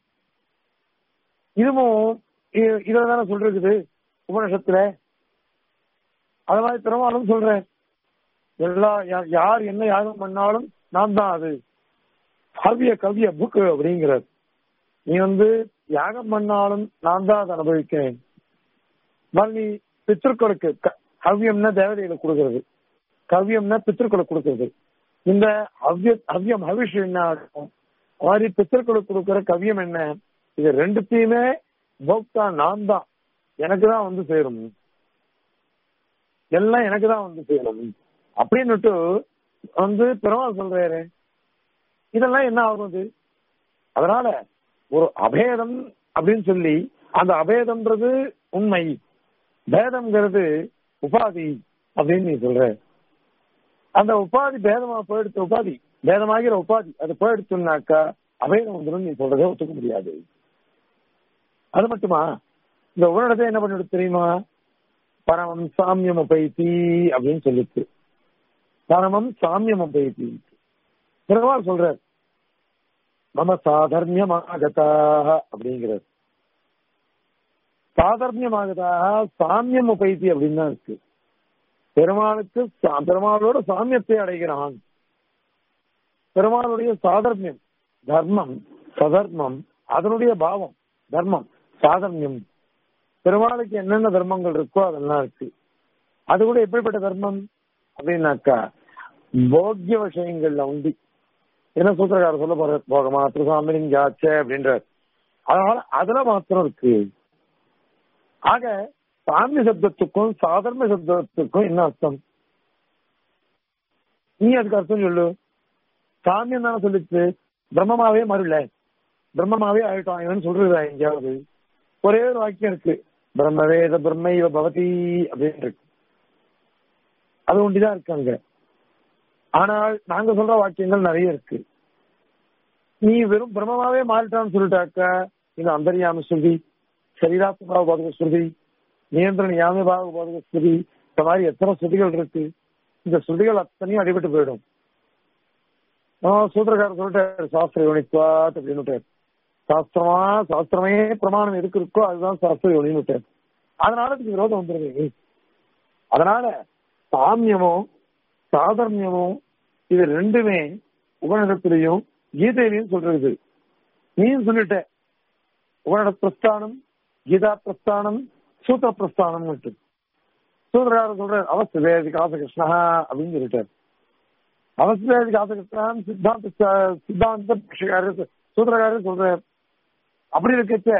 இதுவும் இ- இதுல தானே சொல்றது உபனிஷத்துல அது மாதிரி பெருமாளும் சொல்றேன் எல்லா யா- யார் என்ன யாகம் பண்ணாலும் நான் தான் அது கவிய கவிய புக்கு அப்படிங்கிறது நீ வந்து யாகம் பண்ணாலும் நான் தான் அதை அனுபவிக்கிறேன் மறுபடி பித்திருக்களுக்கு க- ஹவ்யம்னா தேவதைகளை கொடுக்கறது கவ்யம்னா பித்திருக்களுக்கு கொடுக்கறது இந்த ஹவ்ய ஹவ்யம் ஹவிஷ் என்ன ஆகும் அது மாதிரி பித்திருக்களுக்கு கொடுக்கிற கவ்யம் என்ன இது ரெண்டுத்தையுமே போக்தா நான் தான் எனக்கு தான் வந்து சேரும் எல்லாம் எனக்கு தான் வந்து சேரும் அப்படின்னுட்டு வந்து பெருமாள் சொல்றாரு இதெல்லாம் என்ன ஆகுது அதனால ஒரு அபேதம் அப்படின்னு சொல்லி அந்த அபேதம்ன்றது உண்மை பேதம்ங்கிறது உபாதி அப்படின்னு நீ சொல்ற அந்த உபாதி பேதமா போயிடுத்த உபாதி பேதமாகிற உபாதி அது போயிடுச்சுனாக்கா அபேதம் வந்துடும் நீ சொல்றதை ஒத்துக்க முடியாது அது மட்டுமா இந்த உன்னடத்தை என்ன பண்ணிட்டு தெரியுமா பரமம் சாமியம் உபைத்தி அப்படின்னு சொல்லிட்டு பரமம் சாமியம் உபைத்தி பெருமாள் சொல்றார் மம சாதர்மியமாகதாக அப்படிங்கிறார் சாதர்மியமாகதாக சாமியம் உபைத்தி அப்படின்னு தான் இருக்கு பெருமாளுக்கு சா- பெருமாளோட சாமியத்தை அடைகிறான் பெருமாளுடைய சாதர்மியம் தர்மம் சதர்மம் அதனுடைய பாவம் தர்மம் சாதர்மியம் பெருமாளுக்கு என்னென்ன தர்மங்கள் இருக்கோ அதெல்லாம் இருக்கு அது கூட எப்படிப்பட்ட தர்மம் அப்படின்னாக்கா போக்கிய விஷயங்கள்ல உண்டு என்ன சூத்திரக்காரர் சொல்ல போற போகமா திருசாமிலிங்காச்ச அப்படின்றார் அதனால அதுல மாத்திரம் இருக்கு ஆக சாமிய சப்தத்துக்கும் சாதாரண சப்தத்துக்கும் என்ன அர்த்தம் நீ அதுக்கு அர்த்தம் சொல்லு சாமியம் தானே சொல்லிச்சு பிரம்மமாவே மறுல பிரம்மமாவே ஆயிட்டான் இவன் சொல்றதா எங்கேயாவது ஒரே ஒரு வாக்கியம் இருக்கு பிரம்மவேத பிரம்மைவ பவதி அப்படின்னு இருக்கு அது ஒண்டிதான் இருக்கு அங்க ஆனால் நாங்க சொல்ற வாக்கியங்கள் நிறைய இருக்கு நீ வெறும் பிரம்மமாவே மாறிட்டான்னு சொல்லிட்டாக்க இந்த அந்தரியாம ஸ்ருதி சரீராத்மபாவ போதக ஸ்ருதி நியந்திரன் யாம பாவ போதக ஸ்ருதி இந்த மாதிரி எத்தனை ஸ்ருதிகள் இருக்கு இந்த ஸ்ருதிகள் அத்தனையும் அடிபட்டு போயிடும் சூத்திரக்காரர் சொல்லிட்டாரு சாஸ்திர யோனித்வாத் அப்படின்னு சாஸ்திரமா சாஸ்திரமே பிரமாணம் எதுக்கு இருக்கோ அதுதான் சாஸ்திர யோனின்னு அதனால இதுக்கு விரோதம் வந்துருது அதனால சாமியமும் சாதர்மியமும் இது ரெண்டுமே உபநிடத்திலையும் கீதையிலையும் சொல்றது நீயும் சொல்லிட்ட உபநிட பிரஸ்தானம் கீதா பிரஸ்தானம் சூத்திர பிரஸ்தானம் சூத்திரக்காரர் சொல்ற அவஸ்த வேதி காசகிருஷ்ணா அப்படின்னு சொல்லிட்டார் அவஸ்த வேதி காசகிருஷ்ணான் சித்தாந்த சித்தாந்த பட்சக்காரர் சூத்திரக்காரர் சொல்ற அப்படி இருக்கச்ச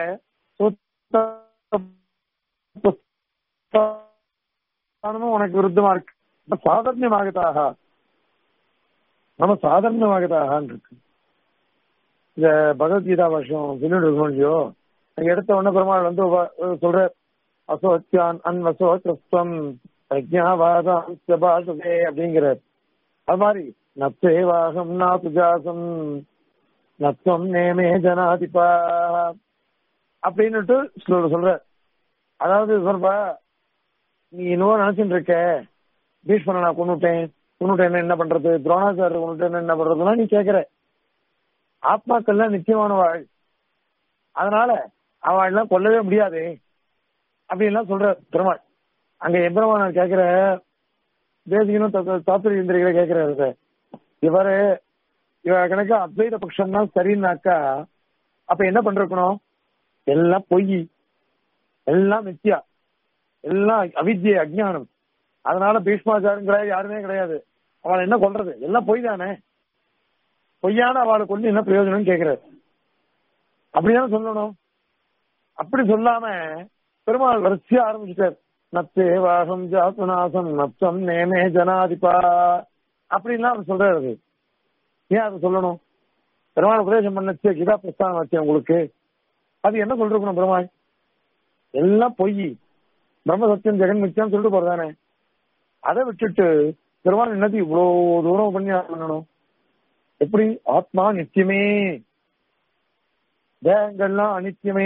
உனக்கு விருத்தமா இருக்கு சாதர்ணியமாகத்தாக நம்ம சாதாரணமாகதாக இருக்கு இந்த பகவத்கீதா வருஷம் சொல்லிட்டு இருக்கோம் இல்லையோ அங்க எடுத்த உடனே பெருமாள் வந்து சொல்ற அசோத்யான் அன்வசோத்வம் பிரஜாவாதம் பாஷதே அப்படிங்கிறார் அது மாதிரி நத்தேவாகம் நாத்துஜாசம் நத்தம் நேமே ஜனாதிபா அப்படின்னுட்டு சொல்ற அதாவது சொல்றா நீ இன்னும் நினைச்சுட்டு இருக்க பீஷ்மனை நான் கொண்டுட்டேன் கொண்டுட்டேன் என்ன பண்றது துரோணாச்சாரியர் கொண்டுட்டேன் என்ன பண்றதுலாம் நீ கேக்குற ஆத்மாக்கள்லாம் நிச்சயமான வாழ் அதனால அவள் எல்லாம் கொல்லவே முடியாது அப்படின்லாம் சொல்ற பெருமாள் அங்க எம்பெருமானார் கேக்குற தேசிகனும் தாத்திர இந்திரிகளை கேட்கிறாரு இவரு இவ கணக்கு அத்வைத பட்சம் தான் சரின்னாக்கா அப்ப என்ன பண்றக்கணும் எல்லாம் பொய் எல்லாம் மித்தியா எல்லாம் அவித்யை அஜ்ஞானம் அதனால பீஷ்மாச்சாரம் கிடையாது யாருமே கிடையாது அவளை என்ன கொல்றது எல்லாம் பொய் தானே பொய்யான அவளை கொண்டு என்ன பிரயோஜனம் கேட்கிறாரு அப்படிதானே சொல்லணும் அப்படி சொல்லாம பெருமாள் வரிசையா ஆரம்பிச்சுட்டார் நத்தே வாசம் ஜாத்துநாசம் நத்தம் நேமே ஜனாதிபா அப்படின்லாம் அவர் சொல்றாரு ஏன் அதை சொல்லணும் பெருமாள் உபதேசம் பண்ணச்சு கீதா பிரஸ்தானம் வச்சு உங்களுக்கு அது என்ன சொல்றணும் பெருமாள் எல்லாம் பொய் பிரம்ம சத்தியம் ஜெகன் மிச்சம் சொல்லிட்டு போறதானே அதை விட்டுட்டு பெருமாள் என்னது இவ்வளவு தூரம் பண்ணி பண்ணணும் எப்படி ஆத்மா நித்தியமே தேகங்கள்லாம் அனித்தியமே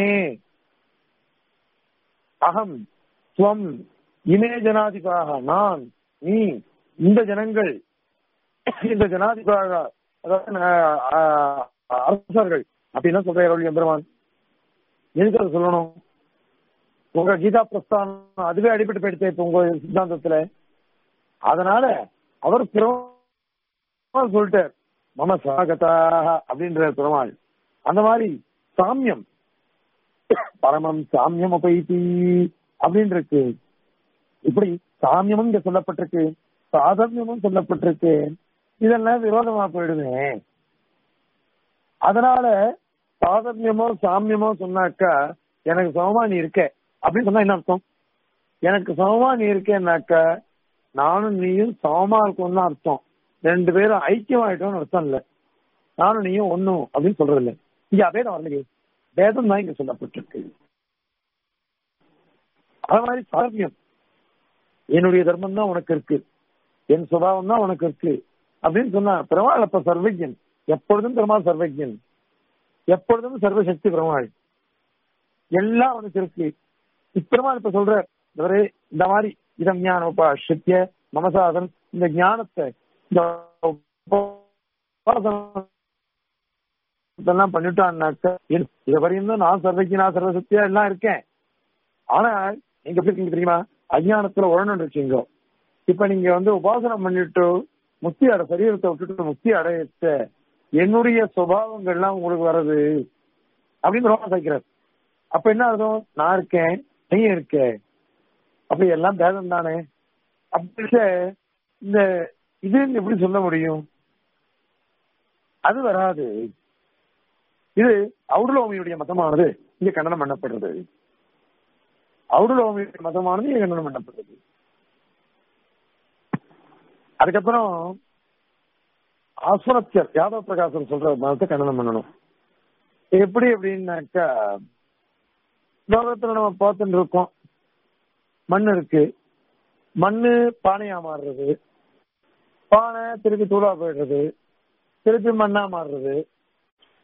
அகம் துவம் இமே ஜனாதிபாக நான் நீ இந்த ஜனங்கள் இந்த ஜனாதிபாக அதாவது அரசர்கள் அப்படின்னா சொல்ற பெருமான் எதுக்கு அதை சொல்லணும் உங்க கீதா பிரஸ்தானம் அதுவே அடிபட்டு போயிடுச்சு இப்ப உங்க சித்தாந்தத்துல அதனால அவர் பெருமாள் சொல்லிட்டார் மம சாகதாக அப்படின்ற பெருமாள் அந்த மாதிரி சாமியம் பரமம் சாமியம் உபைத்தி அப்படின்னு இருக்கு இப்படி சாமியமும் இங்க சொல்லப்பட்டிருக்கு சாதர்மியமும் சொல்லப்பட்டிருக்கு இதெல்லாம் விரோதமா போயிடுது அதனால சாதர்மியமோ சாமியமோ சொன்னாக்கா எனக்கு சமமா நீ இருக்க அப்படின்னு சொன்னா என்ன அர்த்தம் எனக்கு சமமா நீ இருக்கேன்னாக்கா நானும் நீயும் சமமா இருக்கும்னு அர்த்தம் ரெண்டு பேரும் ஐக்கியமாயிட்டோம்னு அர்த்தம் இல்ல நானும் நீயும் ஒண்ணும் அப்படின்னு சொல்றது இல்ல இங்க அபேதம் வரலையே பேதம் தான் இங்க சொல்லப்பட்டிருக்கு அது மாதிரி சார்பியம் என்னுடைய தர்மம் தான் உனக்கு இருக்கு என் சுபாவம் தான் உனக்கு இருக்கு அப்படின்னு சொன்னா பெருமாள் அப்ப சர்வஜன் எப்பொழுதும் பெருமாள் சர்வஜன் எப்பொழுதும் சர்வசக்தி பெருமாள் எல்லாம் அவனுக்கு இருக்கு இப்பெருமாள் இப்ப சொல்ற இவரே இந்த மாதிரி இதம் ஞான உபாசிய மமசாதன் இந்த ஞானத்தை இந்த இதெல்லாம் பண்ணிட்டான்னாக்க இதை வரையும் தான் நான் சர்வஜி நான் சர்வசக்தியா எல்லாம் இருக்கேன் ஆனா நீங்க எப்படி இருக்கீங்க தெரியுமா அஜானத்துல உழன்னு இருக்கீங்க இப்ப நீங்க வந்து உபாசனம் பண்ணிட்டு முக்தி அடை சரீரத்தை விட்டுட்டு முக்தி அடையச்ச என்னுடைய சுபாவங்கள்லாம் உங்களுக்கு வர்றது அப்படின்னு ரொம்ப சைக்கிறார் அப்ப என்ன அர்த்தம் நான் இருக்கேன் நீ இருக்க அப்ப எல்லாம் பேதம் தானே அப்படி இந்த இது எப்படி சொல்ல முடியும் அது வராது இது அவுடலோமியுடைய மதமானது இங்க கண்டனம் பண்ணப்படுறது அவுடலோமியுடைய மதமானது இங்க கண்டனம் பண்ணப்படுறது அதுக்கப்புறம் அசுரத்தியர் யாதவ பிரகாசம் சொல்ற மதத்தை கண்டனம் பண்ணணும் எப்படி அப்படின்னாக்கா லோகத்துல நம்ம பார்த்துட்டு இருக்கோம் மண் இருக்கு மண்ணு பானையா மாறுறது பானை திருப்பி தூளா போயிடுறது திருப்பி மண்ணா மாறுறது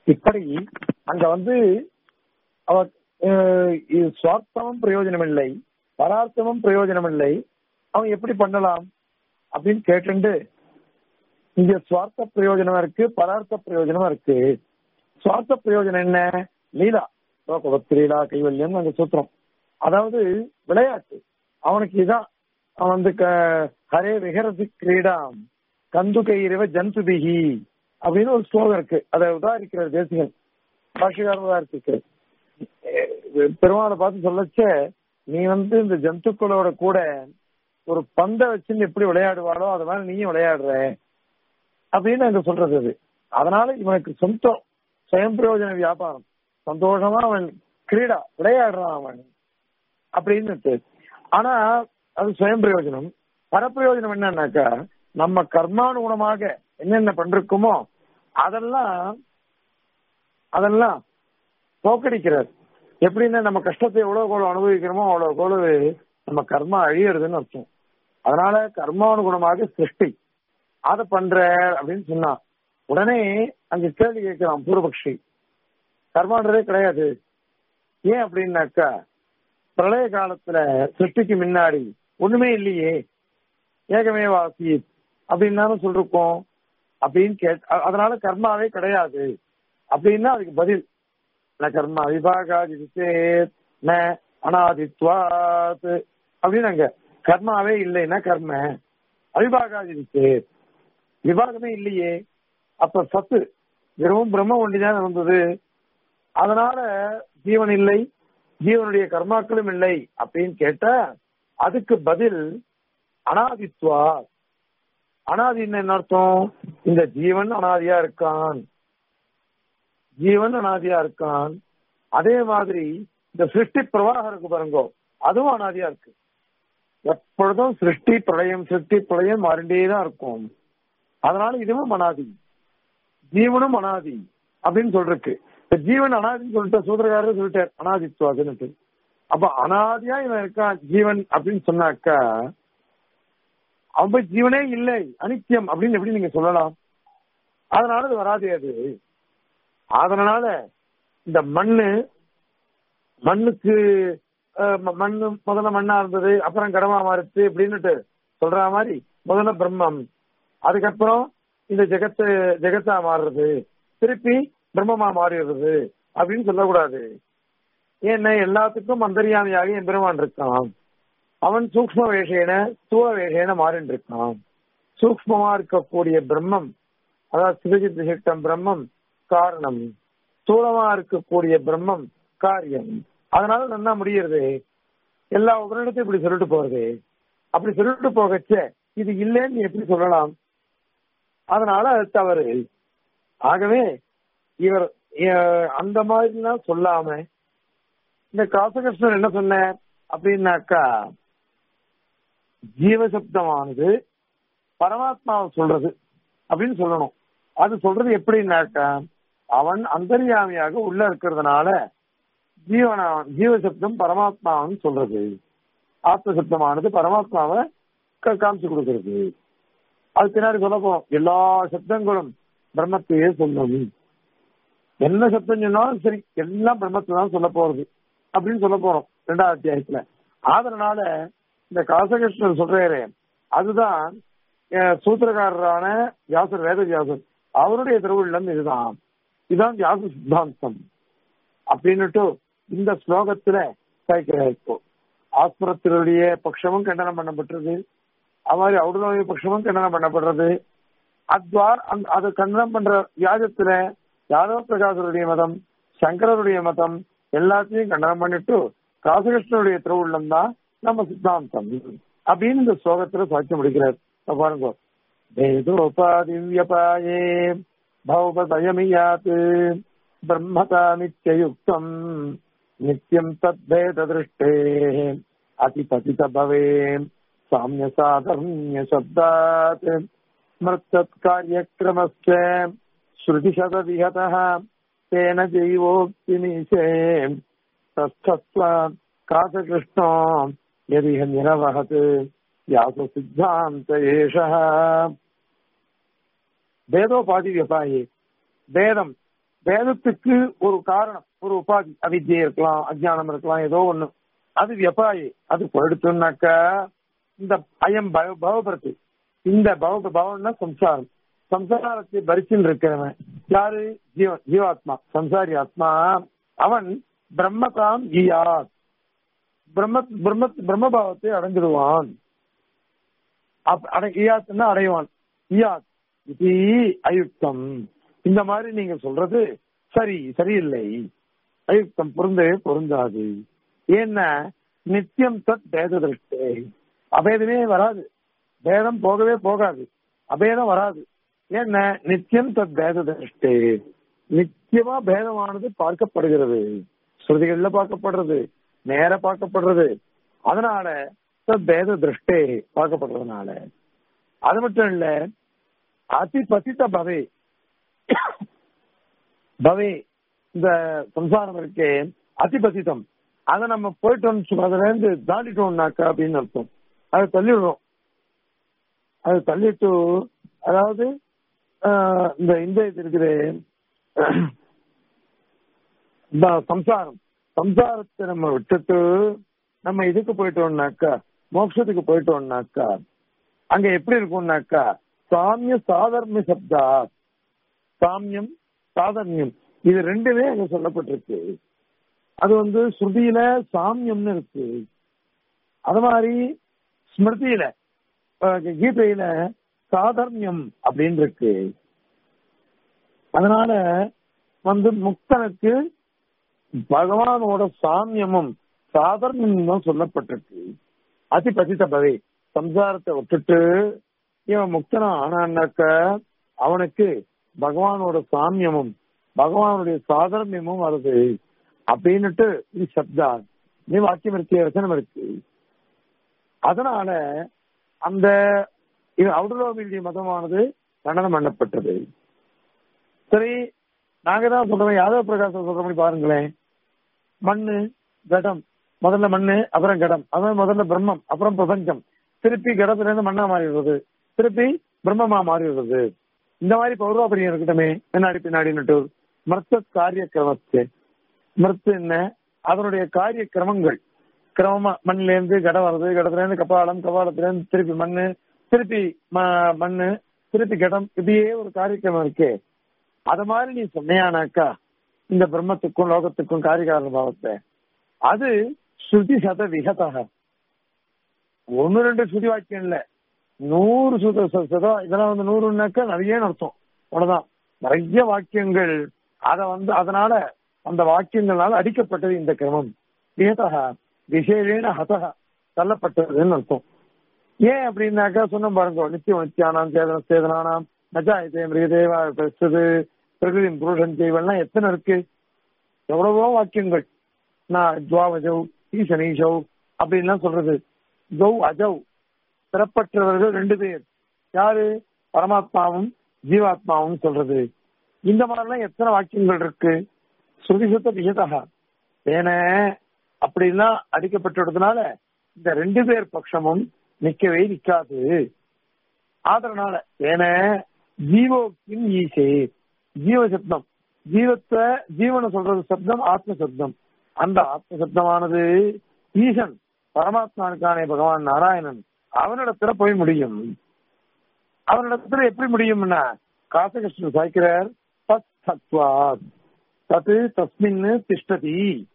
இப்படி அங்க வந்து அவ அஹ், இது சுவார்த்தமும் பிரயோஜனம் இல்லை பரார்த்தமும் பிரயோஜனம் இல்லை அவன் எப்படி பண்ணலாம் அப்படின்னு கேட்டுண்டு இங்க சுவார்த்த பிரயோஜனம் இருக்கு பரார்த்த பிரயோஜனம் இருக்கு சுவார்த்த பிரயோஜனம் என்ன லீலா லோகவத் லீலா கைவல்யம் அங்க சூத்திரம் அதாவது விளையாட்டு அவனுக்கு இதான் அவன் வந்து க- ஹரே விஹரதி கிரீடாம் கந்து கைரவ ஜந்துபிஹி அப்படின்னு ஒரு ஸ்லோகம் இருக்கு அதை உதாரிக்கிறார் தேசிகன் பாஷிகாரம் உதாரிக்கிறார் அஹ் பெருமாளை பார்த்து சொல்லச்ச நீ வந்து இந்த ஜந்துக்களோட கூட ஒரு பந்தை வச்சுன்னு எப்படி விளையாடுவாளோ அது மாதிரி நீயும் விளையாடுற அப்படின்னு அங்க சொல்றது அது அதனால இவனுக்கு சொந்தம் சுயம் பிரயோஜன வியாபாரம் சந்தோஷமா அவன் கிரீடா விளையாடுறான் அவன் அப்படின்னு ஆனா அது சுயம் பிரயோஜனம் பரப்பிரயோஜனம் என்னன்னாக்கா நம்ம கர்மானுகுணமாக என்னென்ன பண்றோமோ அதெல்லாம் அதெல்லாம் போக்கடிக்கிறார் எப்படின்னா நம்ம கஷ்டத்தை எவ்வளவு கோலம் அனுபவிக்கிறோமோ அவ்வளவு கோலவு நம்ம கர்மா அழியறதுன்னு அர்த்தம் அதனால கர்மானுகுணமாக சிருஷ்டி அதை பண்ற அப்படின்னு சொன்னான் உடனே அங்க கேள்வி கேட்கிறான் பூர்வபக்ஷி கர்மான்றதே கிடையாது ஏன் அப்படின்னாக்கா பிரளய காலத்துல சிருஷ்டிக்கு முன்னாடி ஒண்ணுமே இல்லையே ஏகமே வாசி அப்படின்னு சொல்லிருக்கோம் அப்படின்னு கேட் அ- அதனால கர்மாவே கிடையாது அப்படின்னா அதுக்கு பதில் ந கர்மா விபாகாதி சேத் ந அனாதித்வாத் அப்படின்னு அங்க கர்மாவே இல்லைன்னா கர்ம அவிபாகாதி சேத் விபாகமே இல்லையே அப்ப சத்து வெறும் பிரம்ம ஒண்டிதான் இருந்தது அதனால ஜீவன் இல்லை ஜீவனுடைய கர்மாக்களும் இல்லை அப்படின்னு கேட்டா அதுக்கு பதில் அனாதித்வா அனாதின்னு என்ன அர்த்தம் இந்த ஜீவன் அனாதியா இருக்கான் ஜீவன் அனாதியா இருக்கான் அதே மாதிரி இந்த சிருஷ்டி பிரவாகம் இருக்கு பாருங்கோ அதுவும் அனாதியா இருக்கு எப்பொழுதும் சிருஷ்டி பிரளயம் சிருஷ்டி பிரளயம் மாறிண்டே தான் இருக்கும் அதனால இதுவும் அனாதி ஜீவனும் அனாதி அப்படின்னு சொல்றக்கு இப்ப ஜீவன் அனாதின்னு சொல்லிட்டு சூத்திரக்காரர் சொல்லிட்டார் அனாதித்வாதுன்னு அப்ப அனாதியா இவன் இருக்கான் ஜீவன் அப்படின்னு சொன்னாக்கா அவன் போய் ஜீவனே இல்லை அனித்தியம் அப்படின்னு எப்படி நீங்க சொல்லலாம் அதனால அது வராது அது அதனால இந்த மண்ணு மண்ணுக்கு அஹ், ம- மண்ணு முதல்ல மண்ணா இருந்தது அப்புறம் கடமா மாறுச்சு அப்படின்னுட்டு சொல்ற மாதிரி முதல்ல பிரம்மம் அதுக்கப்புறம் இந்த ஜெகத்து ஜெகத்தா மாறுறது திருப்பி பிரம்மமா மாறிடுறது அப்படின்னு சொல்லக்கூடாது ஏன்னா எல்லாத்துக்கும் அந்தரியாமையாக என் பெருமான் இருக்கான் அவன் சூக்ம வேஷேன ஸ்தூல வேஷேன மாறின்னு இருக்கான் சூக்மமா இருக்கக்கூடிய பிரம்மம் அதாவது சிவஜித் சிட்டம் பிரம்மம் காரணம் ஸ்தூலமா இருக்கக்கூடிய பிரம்மம் காரியம் அதனால நல்லா முடியறது எல்லா உபரிடத்தையும் இப்படி சொல்லிட்டு போறது அப்படி சொல்லிட்டு போகச்ச இது இல்லைன்னு நீ எப்படி சொல்லலாம் அதனால அது தவறு ஆகவே இவர் அஹ், அந்த மாதிரிலாம் சொல்லாம இந்த காசகிருஷ்ணன் என்ன சொன்னார் அப்படின்னாக்கா ஜீவசப்தமானது பரமாத்மாவை சொல்றது அப்படின்னு சொல்லணும் அது சொல்றது எப்படின்னாக்கா அவன் அந்தர்யாமியாக உள்ள இருக்கிறதுனால ஜீவனா ஜீவசப்தம் பரமாத்மான்னு சொல்றது ஆத்மசப்தமானது பரமாத்மாவை க- காமிச்சு கொடுக்கிறது அது பின்னாடி சொல்ல போறோம் எல்லா சப்தங்களும் பிரம்மத்தையே சொல்லும் என்ன சப்தம் சொன்னாலும் சரி எல்லாம் பிரம்மத்தை தான் சொல்ல போறது அப்படின்னு சொல்ல போறோம் ரெண்டாவது அத்தியாயத்துல அதனால இந்த காசகிருஷ்ணன் சொல்றாரு அதுதான் அஹ், சூத்திரக்காரரான வியாசர் வேத வியாசர் அவருடைய திருவுள்ளம் இதுதான் இதுதான் வியாச சித்தாந்தம் அப்படின்னுட்டு இந்த ஸ்லோகத்துல சேர்க்கிறார் இப்போ ஆஸ்பரத்தினுடைய பட்சமும் கண்டனம் பண்ணப்பட்டது அது மாதிரி அவுடலோய பட்சமும் கண்டனம் பண்ணப்படுறது அத்வார் அந்த அதை கண்டனம் பண்ற வியாஜத்துல யாதவ பிரகாசருடைய மதம் சங்கரருடைய மதம் எல்லாத்தையும் கண்டனம் பண்ணிட்டு காசகிருஷ்ணனுடைய திருவுள்ளம் தான் நம்ம சித்தாந்தம் அப்படின்னு இந்த ஸ்லோகத்துல சாட்சி முடிக்கிறார் இப்ப பாருங்க வேதோபாதிவ்யபாயே பௌபதயமியாத் பிரம்மதா நித்யயுக்தம் நித்யம் தத்வேத திருஷ்டே அதிபதித பவே சாமிய சாதர்மிய சப்தாத் ஸ்மர்த்தத் காரியக்ரமஸ்ய श्रुतिशतविहतः तेन जैवोक्तिमीशे तस्थत्वात् कासकृष्णो यदिह निरवहत् व्याससिद्धान्त एषः வேதோபாதி வியபாயே வேதம் வேதத்துக்கு ஒரு காரணம் ஒரு உபாதி அவித்யை இருக்கலாம் அஜ்ஞானம் இருக்கலாம் ஏதோ ஒண்ணு அது வியபாயி அது எடுத்தோம்னாக்கா இந்த அயம் பவ பவபிரத்து இந்த பவ பவன்னா சம்சாரம் சம்சாரத்தை பரிசில் இருக்கிறவன் யாரு ஜீவ ஜீவாத்மா சம்சாரி ஆத்மா அவன் பிரம்மதாம் ஈயாத் பிரம்ம பிரம்ம பிரம்மபாவத்தை அடைஞ்சிடுவான் அப்- அடை- ஈயாத்துன்னா அடைவான் ஈயாத் இது அயுக்தம் இந்த மாதிரி நீங்க சொல்றது சரி சரியில்லை அயுக்தம் பொருந்தவே பொருந்தாது ஏன்னா நித்தியம் தத் பேத திருஷ்டே அபேதமே வராது பேதம் போகவே போகாது அபேதம் வராது ஏன்னா நித்தியம் தத் பேத திருஷ்டே நித்தியமா பேதமானது பார்க்கப்படுகிறது ஸ்ருதிகள்ல பார்க்கப்படுறது நேர பார்க்கப்படுறது அதனால தத் பேத திருஷ்டே பார்க்கப்படுறதுனால அது மட்டும் இல்ல அதிபதித்த பவே பவே இந்த சம்சாரம் இருக்கே அதிபதித்தம் அதை நம்ம போயிட்டோம் அதுல இருந்து தாண்டிட்டோம்னாக்கா அப்படின்னு அர்த்தம் அதை தள்ளிடுறோம் அதை தள்ளிட்டு அதாவது ஆஹ், இந்த இந்த இது இருக்குது இந்த சம்சாரம் சம்சாரத்தை நம்ம விட்டுட்டு நம்ம இதுக்கு போயிட்டோம்னாக்கா மோட்சத்துக்கு போயிட்டோம்னாக்கா அங்க எப்படி இருக்கும்னாக்கா சாமிய சாதர்மிய சப்தா சாமியம் சாதர்மியம் இது ரெண்டுமே அங்க சொல்லப்பட்டிருக்கு அது வந்து ஸ்ருதியில சாமியம்னு இருக்கு அது மாதிரி ஸ்மிருதியில அஹ், கீதையில சாதர்மியம் அப்படின்னு இருக்கு அதனால வந்து முக்தனுக்கு பகவானோட சாமியமும் சாதர்மியம் சொல்லப்பட்டிருக்கு அதிபதித்த பவே சம்சாரத்தை விட்டுட்டு இவன் முக்தனா ஆனான்னாக்க அவனுக்கு பகவானோட சாமியமும் பகவானுடைய சாதர்மியமும் வருது அப்படின்னுட்டு இது சப்தா நீ வாக்கியம் இருக்கு வசனம் இருக்கு அதனால அந்த இது அவுடலோமிய மதமானது கண்டனம் பண்ணப்பட்டது சரி நாங்க தான் சொல்றோம் யாதவ பிரகாசம் சொல்ற மாதிரி பாருங்களேன் மண்ணு கடம் முதல்ல மண்ணு அப்புறம் கடம் அப்புறம் முதல்ல பிரம்மம் அப்புறம் பிரபஞ்சம் திருப்பி கடத்துல இருந்து மண்ணா மாறிடுறது திருப்பி பிரம்மமா மாறிடுறது இந்த மாதிரி பௌர்வாபரியம் இருக்கட்டுமே பின்னாடி பின்னாடி நட்டு மர்த்த காரிய கிரமத்து மிருத்து என்ன அதனுடைய காரிய கிரமங்கள் கிரமமா மண்ணில இருந்து கடம் வருது கடத்துல இருந்து கபாலம் கபாலத்துல இருந்து திருப்பி மண்ணு திருப்பி ம- மண்ணு திருப்பி கடம் இப்படியே ஒரு காரியக்கிரமம் இருக்கே அத மாதிரி நீ சொன்னியானாக்கா இந்த பிரம்மத்துக்கும் லோகத்துக்கும் காரியகாரண பாவத்தை அது ஸ்ருதி சத விகதாக ஒன்னு ரெண்டு ஸ்ருதி வாக்கியம் இல்ல நூறு சுத ச- சதம் இதெல்லாம் வந்து நூறுனாக்கா நிறைய அர்த்தம் அவ்வளவுதான் நிறைய வாக்கியங்கள் அத வந்து அதனால அந்த வாக்கியங்களால அடிக்கப்பட்டது இந்த கிரமம் விகதக விசேஷேன ஹதக தள்ளப்பட்டதுன்னு அர்த்தம் ஏன் அப்படின்னாக்கா சொன்ன பாருங்க நித்தியம் நித்தியானாம் சேதன சேதனானாம் நஜாயத்தே மிருகதேவா பெருசது பிரகிருதி புருஷன் செய்வெல்லாம் எத்தனை இருக்கு எவ்வளவோ வாக்கியங்கள் நான் ஜுவாவஜவ் ஈசனீஷவ் அப்படின்லாம் சொல்றது ஜவ் அஜவ் பிறப்பற்றவர்கள் ரெண்டு பேர் யாரு பரமாத்மாவும் ஜீவாத்மாவும் சொல்றது இந்த மாதிரிலாம் எத்தனை வாக்கியங்கள் இருக்கு ஸ்ருதிசுத்த விகிதா ஏன அப்படிலாம் அடிக்கப்பட்டதுனால இந்த ரெண்டு பேர் பட்சமும் நிக்கவே நிக்காது ஆதரனால ஏன ஜீவோக்கின் ஈசே ஜீவ சப்தம் ஜீவத்தை ஜீவனை சொல்றது சப்தம் ஆத்ம சப்தம் அந்த ஆத்ம சப்தமானது ஈசன் பரமாத்மானுக்கானே பகவான் நாராயணன் அவனிடத்துல போய் முடியும் அவனிடத்துல எப்படி முடியும்னா காசகிருஷ்ணன் சாய்க்கிறார் தத் தத்வாத் தத்து தஸ்மின்னு திஷ்டதி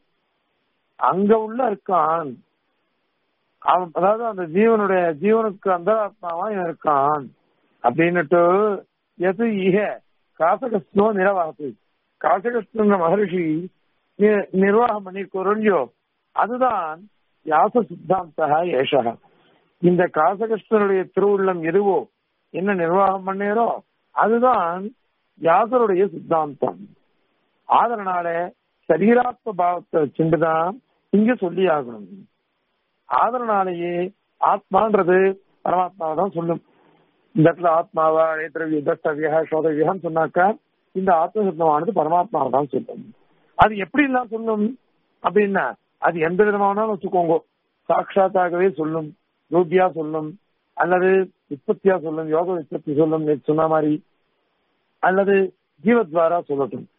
அங்க உள்ள இருக்கான் அவன் அதாவது அந்த ஜீவனுடைய ஜீவனுக்கு அந்த ஆத்மாவா இவன் இருக்கான் அப்படின்னுட்டு எது ஈக காசகஸ்னோ நிரவாது காசகஸ்ன மகர்ஷி நி- நிர்வாகம் பண்ணிருக்கோ அதுதான் யாச சித்தாந்த ஏஷா இந்த காசகஸ்தனுடைய திருவுள்ளம் எதுவோ என்ன நிர்வாகம் பண்ணேரோ அதுதான் யாசருடைய சித்தாந்தம் ஆதரனால சரீராத்ம பாவத்தை வச்சுட்டுதான் இங்க சொல்லி ஆகணும் ஆதரனாலேயே ஆத்மான்றது பரமாத்மாவை தான் சொல்லும் இந்த இடத்துல ஆத்மாவா ஏத்திரவிய தஷ்டவியா சோதவியான்னு சொன்னாக்கா இந்த ஆத்மசப்தமானது பரமாத்மாவை தான் சொல்லும் அது எப்படி எல்லாம் சொல்லும் அப்படின்னா அது எந்த விதமானாலும் வச்சுக்கோங்க சாட்சாத்தாகவே சொல்லும் யோகியா சொல்லும் அல்லது உற்பத்தியா சொல்லும் யோக உற்பத்தி சொல்லும் நேத்து சொன்ன மாதிரி அல்லது ஜீவத்வாரா சொல்லட்டும்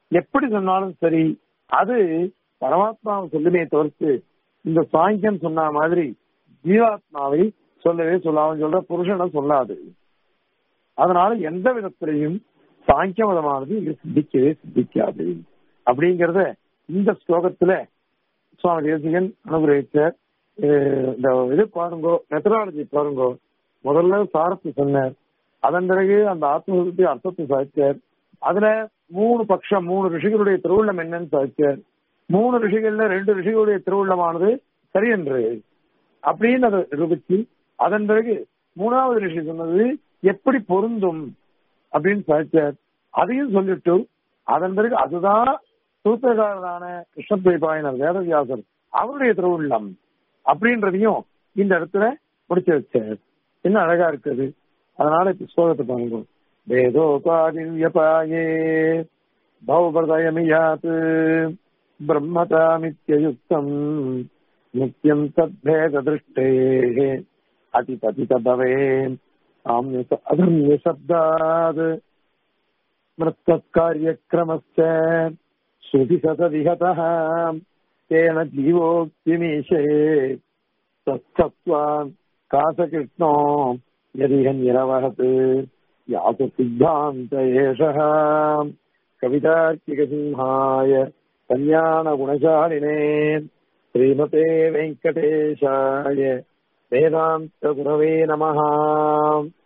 எப்படி சொன்னாலும் சரி அது பரமாத்மாவை சொல்லுமே தவிர்த்து இந்த சாங்கியம் சொன்ன மாதிரி ஜீவாத்மாவை சொல்லவே சொல்லாம சொல்ற புருஷனை சொல்லாது அதனால எந்த விதத்திலையும் சாங்கிய மதமானது இங்க சித்திக்கவே சித்திக்காது அப்படிங்கறத இந்த ஸ்லோகத்துல சுவாமி தேசிகன் அனுகிரகிச்சார் அஹ் இந்த இது பாருங்கோ மெத்தடாலஜி பாருங்கோ முதல்ல சாரத்தை சொன்னார் அதன் பிறகு அந்த ஆத்மசக்தி அர்த்தத்தை சாதிச்சார் அதுல மூணு பட்சம் மூணு ரிஷிகளுடைய திருவுள்ளம் என்னன்னு சாதிச்சார் மூணு ரிஷிகள்ல ரெண்டு ரிஷிகளுடைய திருவுள்ளமானது சரி என்று அப்படின்னு அதை நிரூபிச்சு அதன் பிறகு மூணாவது ரிஷி சொன்னது எப்படி பொருந்தும் அப்படின்னு சாதிச்சார் அதையும் சொல்லிட்டு அதன் பிறகு அதுதான் சூத்திரகாரரான கிருஷ்ணத்வைபாயனர் வேதவியாசர் அவருடைய திருவுள்ளம் அப்படின்றதையும் இந்த இடத்துல முடிச்சு வச்சார் என்ன அழகா இருக்குது அதனால இப்ப ஸ்லோகத்தை பாருங்க வேதோபாதிவியபாயே பௌபதயமியாத் பிரம்மதாமித்யயுக்தம் நித்யம் தத்பேத திருஷ்டே அதிபதித பவே அதர்மிய சப்தாத் मृत्तत्कार्यक्रमश्च श्रुतिशतविहतः तेन जीवोक्तिमीशे तत्सत्त्वान् कासकृष्णो यदिह निरवहत् यातु सिद्धान्त एषः कवितार्किकसिंहाय कल्याणगुणशालिने श्रीमते वेङ्कटेशाय वेदान्तगुरवे नमः